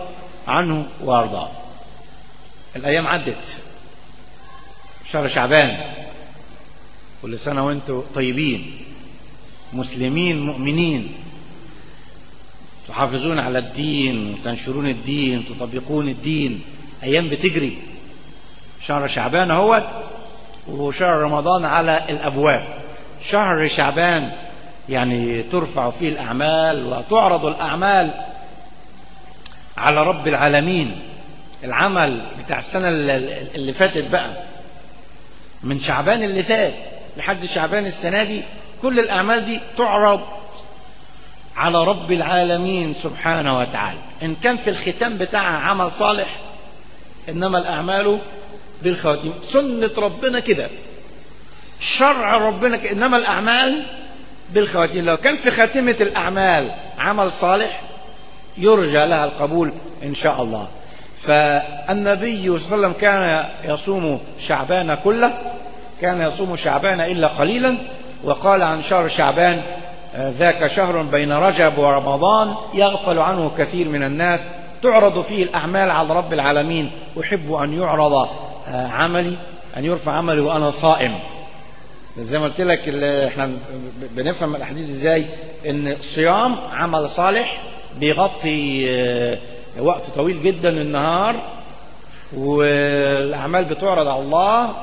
عنه وارضاه الايام عدت شهر شعبان كل سنة وانتم طيبين مسلمين مؤمنين تحافظون على الدين وتنشرون الدين تطبقون الدين ايام بتجري شهر شعبان اهوت وشهر رمضان على الابواب شهر شعبان يعني ترفع فيه الاعمال وتعرض الاعمال على رب العالمين العمل بتاع السنة اللي فاتت بقى من شعبان اللي فات لحد شعبان السنة دي كل الأعمال دي تعرض على رب العالمين سبحانه وتعالى إن كان في الختام بتاعها عمل صالح إنما الأعمال بالخواتيم سنة ربنا كده شرع ربنا كده. إنما الأعمال بالخواتيم لو كان في خاتمة الأعمال عمل صالح يرجى لها القبول إن شاء الله فالنبي صلى الله عليه وسلم كان يصوم شعبان كله كان يصوم شعبان إلا قليلا وقال عن شهر شعبان ذاك شهر بين رجب ورمضان يغفل عنه كثير من الناس تعرض فيه الأعمال على رب العالمين أحب أن يعرض عملي أن يرفع عملي وأنا صائم زي ما قلت لك احنا بنفهم الأحاديث ازاي ان الصيام عمل صالح بيغطي وقت طويل جدا النهار والأعمال بتعرض على الله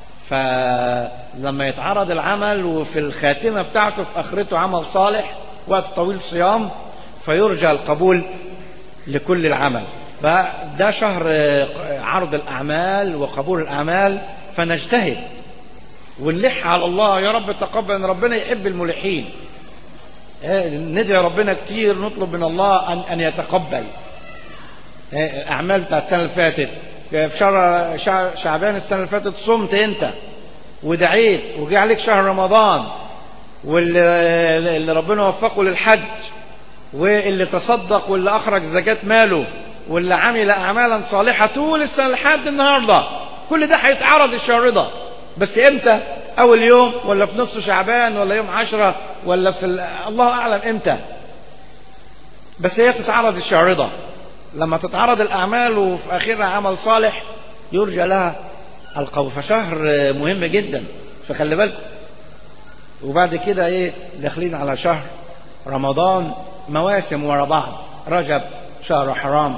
فلما يتعرض العمل وفي الخاتمة بتاعته في آخرته عمل صالح وقت طويل صيام فيرجى القبول لكل العمل فده شهر عرض الأعمال وقبول الأعمال فنجتهد ونلح على الله يا رب تقبل ان ربنا يحب الملحين ندعي ربنا كتير نطلب من الله أن, أن يتقبل الأعمال بتاعت السنة اللي فاتت في شهر شعبان السنة اللي فاتت صمت أنت ودعيت وجه عليك شهر رمضان واللي ربنا وفقه للحج واللي تصدق واللي أخرج زكاة ماله واللي عمل أعمالا صالحة طول السنة لحد النهاردة كل ده هيتعرض الشهر ده بس امتى اول يوم ولا في نص شعبان ولا يوم عشرة ولا في الله اعلم امتى بس هي تتعرض الشهر ده لما تتعرض الاعمال وفي اخرها عمل صالح يرجى لها القبول فشهر مهم جدا فخلي بالكم وبعد كده ايه داخلين على شهر رمضان مواسم ورا بعض رجب شهر حرام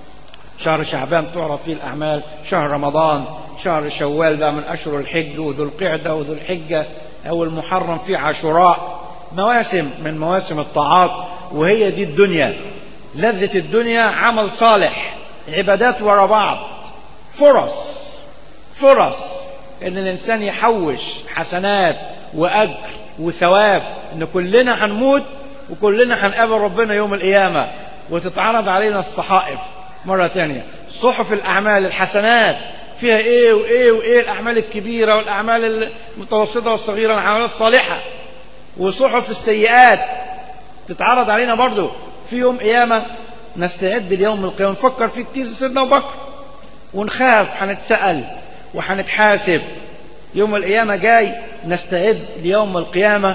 شهر شعبان تعرض فيه الأعمال شهر رمضان شهر شوال ده من أشهر الحج وذو القعدة وذو الحجة أو المحرم فيه عاشوراء مواسم من مواسم الطاعات وهي دي الدنيا لذة الدنيا عمل صالح عبادات ورا بعض فرص فرص ان الانسان يحوش حسنات واجر وثواب ان كلنا هنموت وكلنا هنقابل ربنا يوم القيامة وتتعرض علينا الصحائف مرة تانية صحف الأعمال الحسنات فيها إيه وإيه وإيه الأعمال الكبيرة والأعمال المتوسطة والصغيرة الأعمال الصالحة وصحف السيئات تتعرض علينا برضو في يوم قيامة نستعد ليوم القيامة نفكر فيه كتير سيدنا أبو بكر ونخاف هنتسأل وهنتحاسب يوم القيامة جاي نستعد ليوم القيامة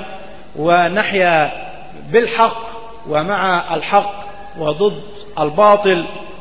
ونحيا بالحق ومع الحق وضد الباطل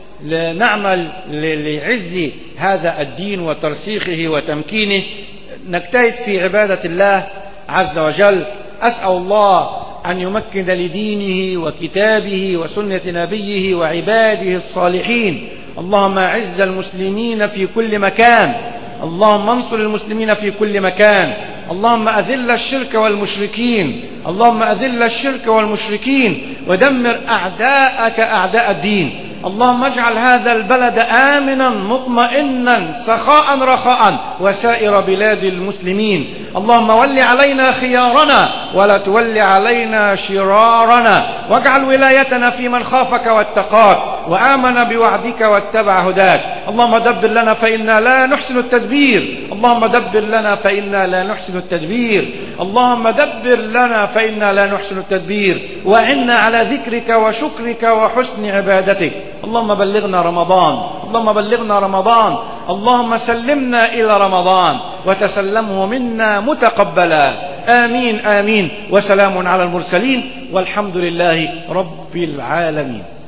لنعمل لعز هذا الدين وترسيخه وتمكينه نجتهد في عبادة الله عز وجل أسأل الله أن يمكن لدينه وكتابه وسنة نبيه وعباده الصالحين اللهم أعز المسلمين في كل مكان اللهم انصر المسلمين في كل مكان اللهم أذل الشرك والمشركين اللهم أذل الشرك والمشركين ودمر أعداءك أعداء الدين اللهم اجعل هذا البلد آمنا مطمئنا سخاء رخاء وسائر بلاد المسلمين اللهم ول علينا خيارنا ولا تول علينا شرارنا واجعل ولايتنا في من خافك واتقاك وآمن بوعدك واتبع هداك اللهم دبر لنا فإنا لا نحسن التدبير اللهم دبر لنا فإنا لا نحسن التدبير اللهم دبر لنا فإنا لا نحسن التدبير وعنا على ذكرك وشكرك وحسن عبادتك اللهم بلغنا رمضان اللهم بلغنا رمضان اللهم سلمنا إلى رمضان وتسلمه منا متقبلا آمين آمين وسلام على المرسلين والحمد لله رب العالمين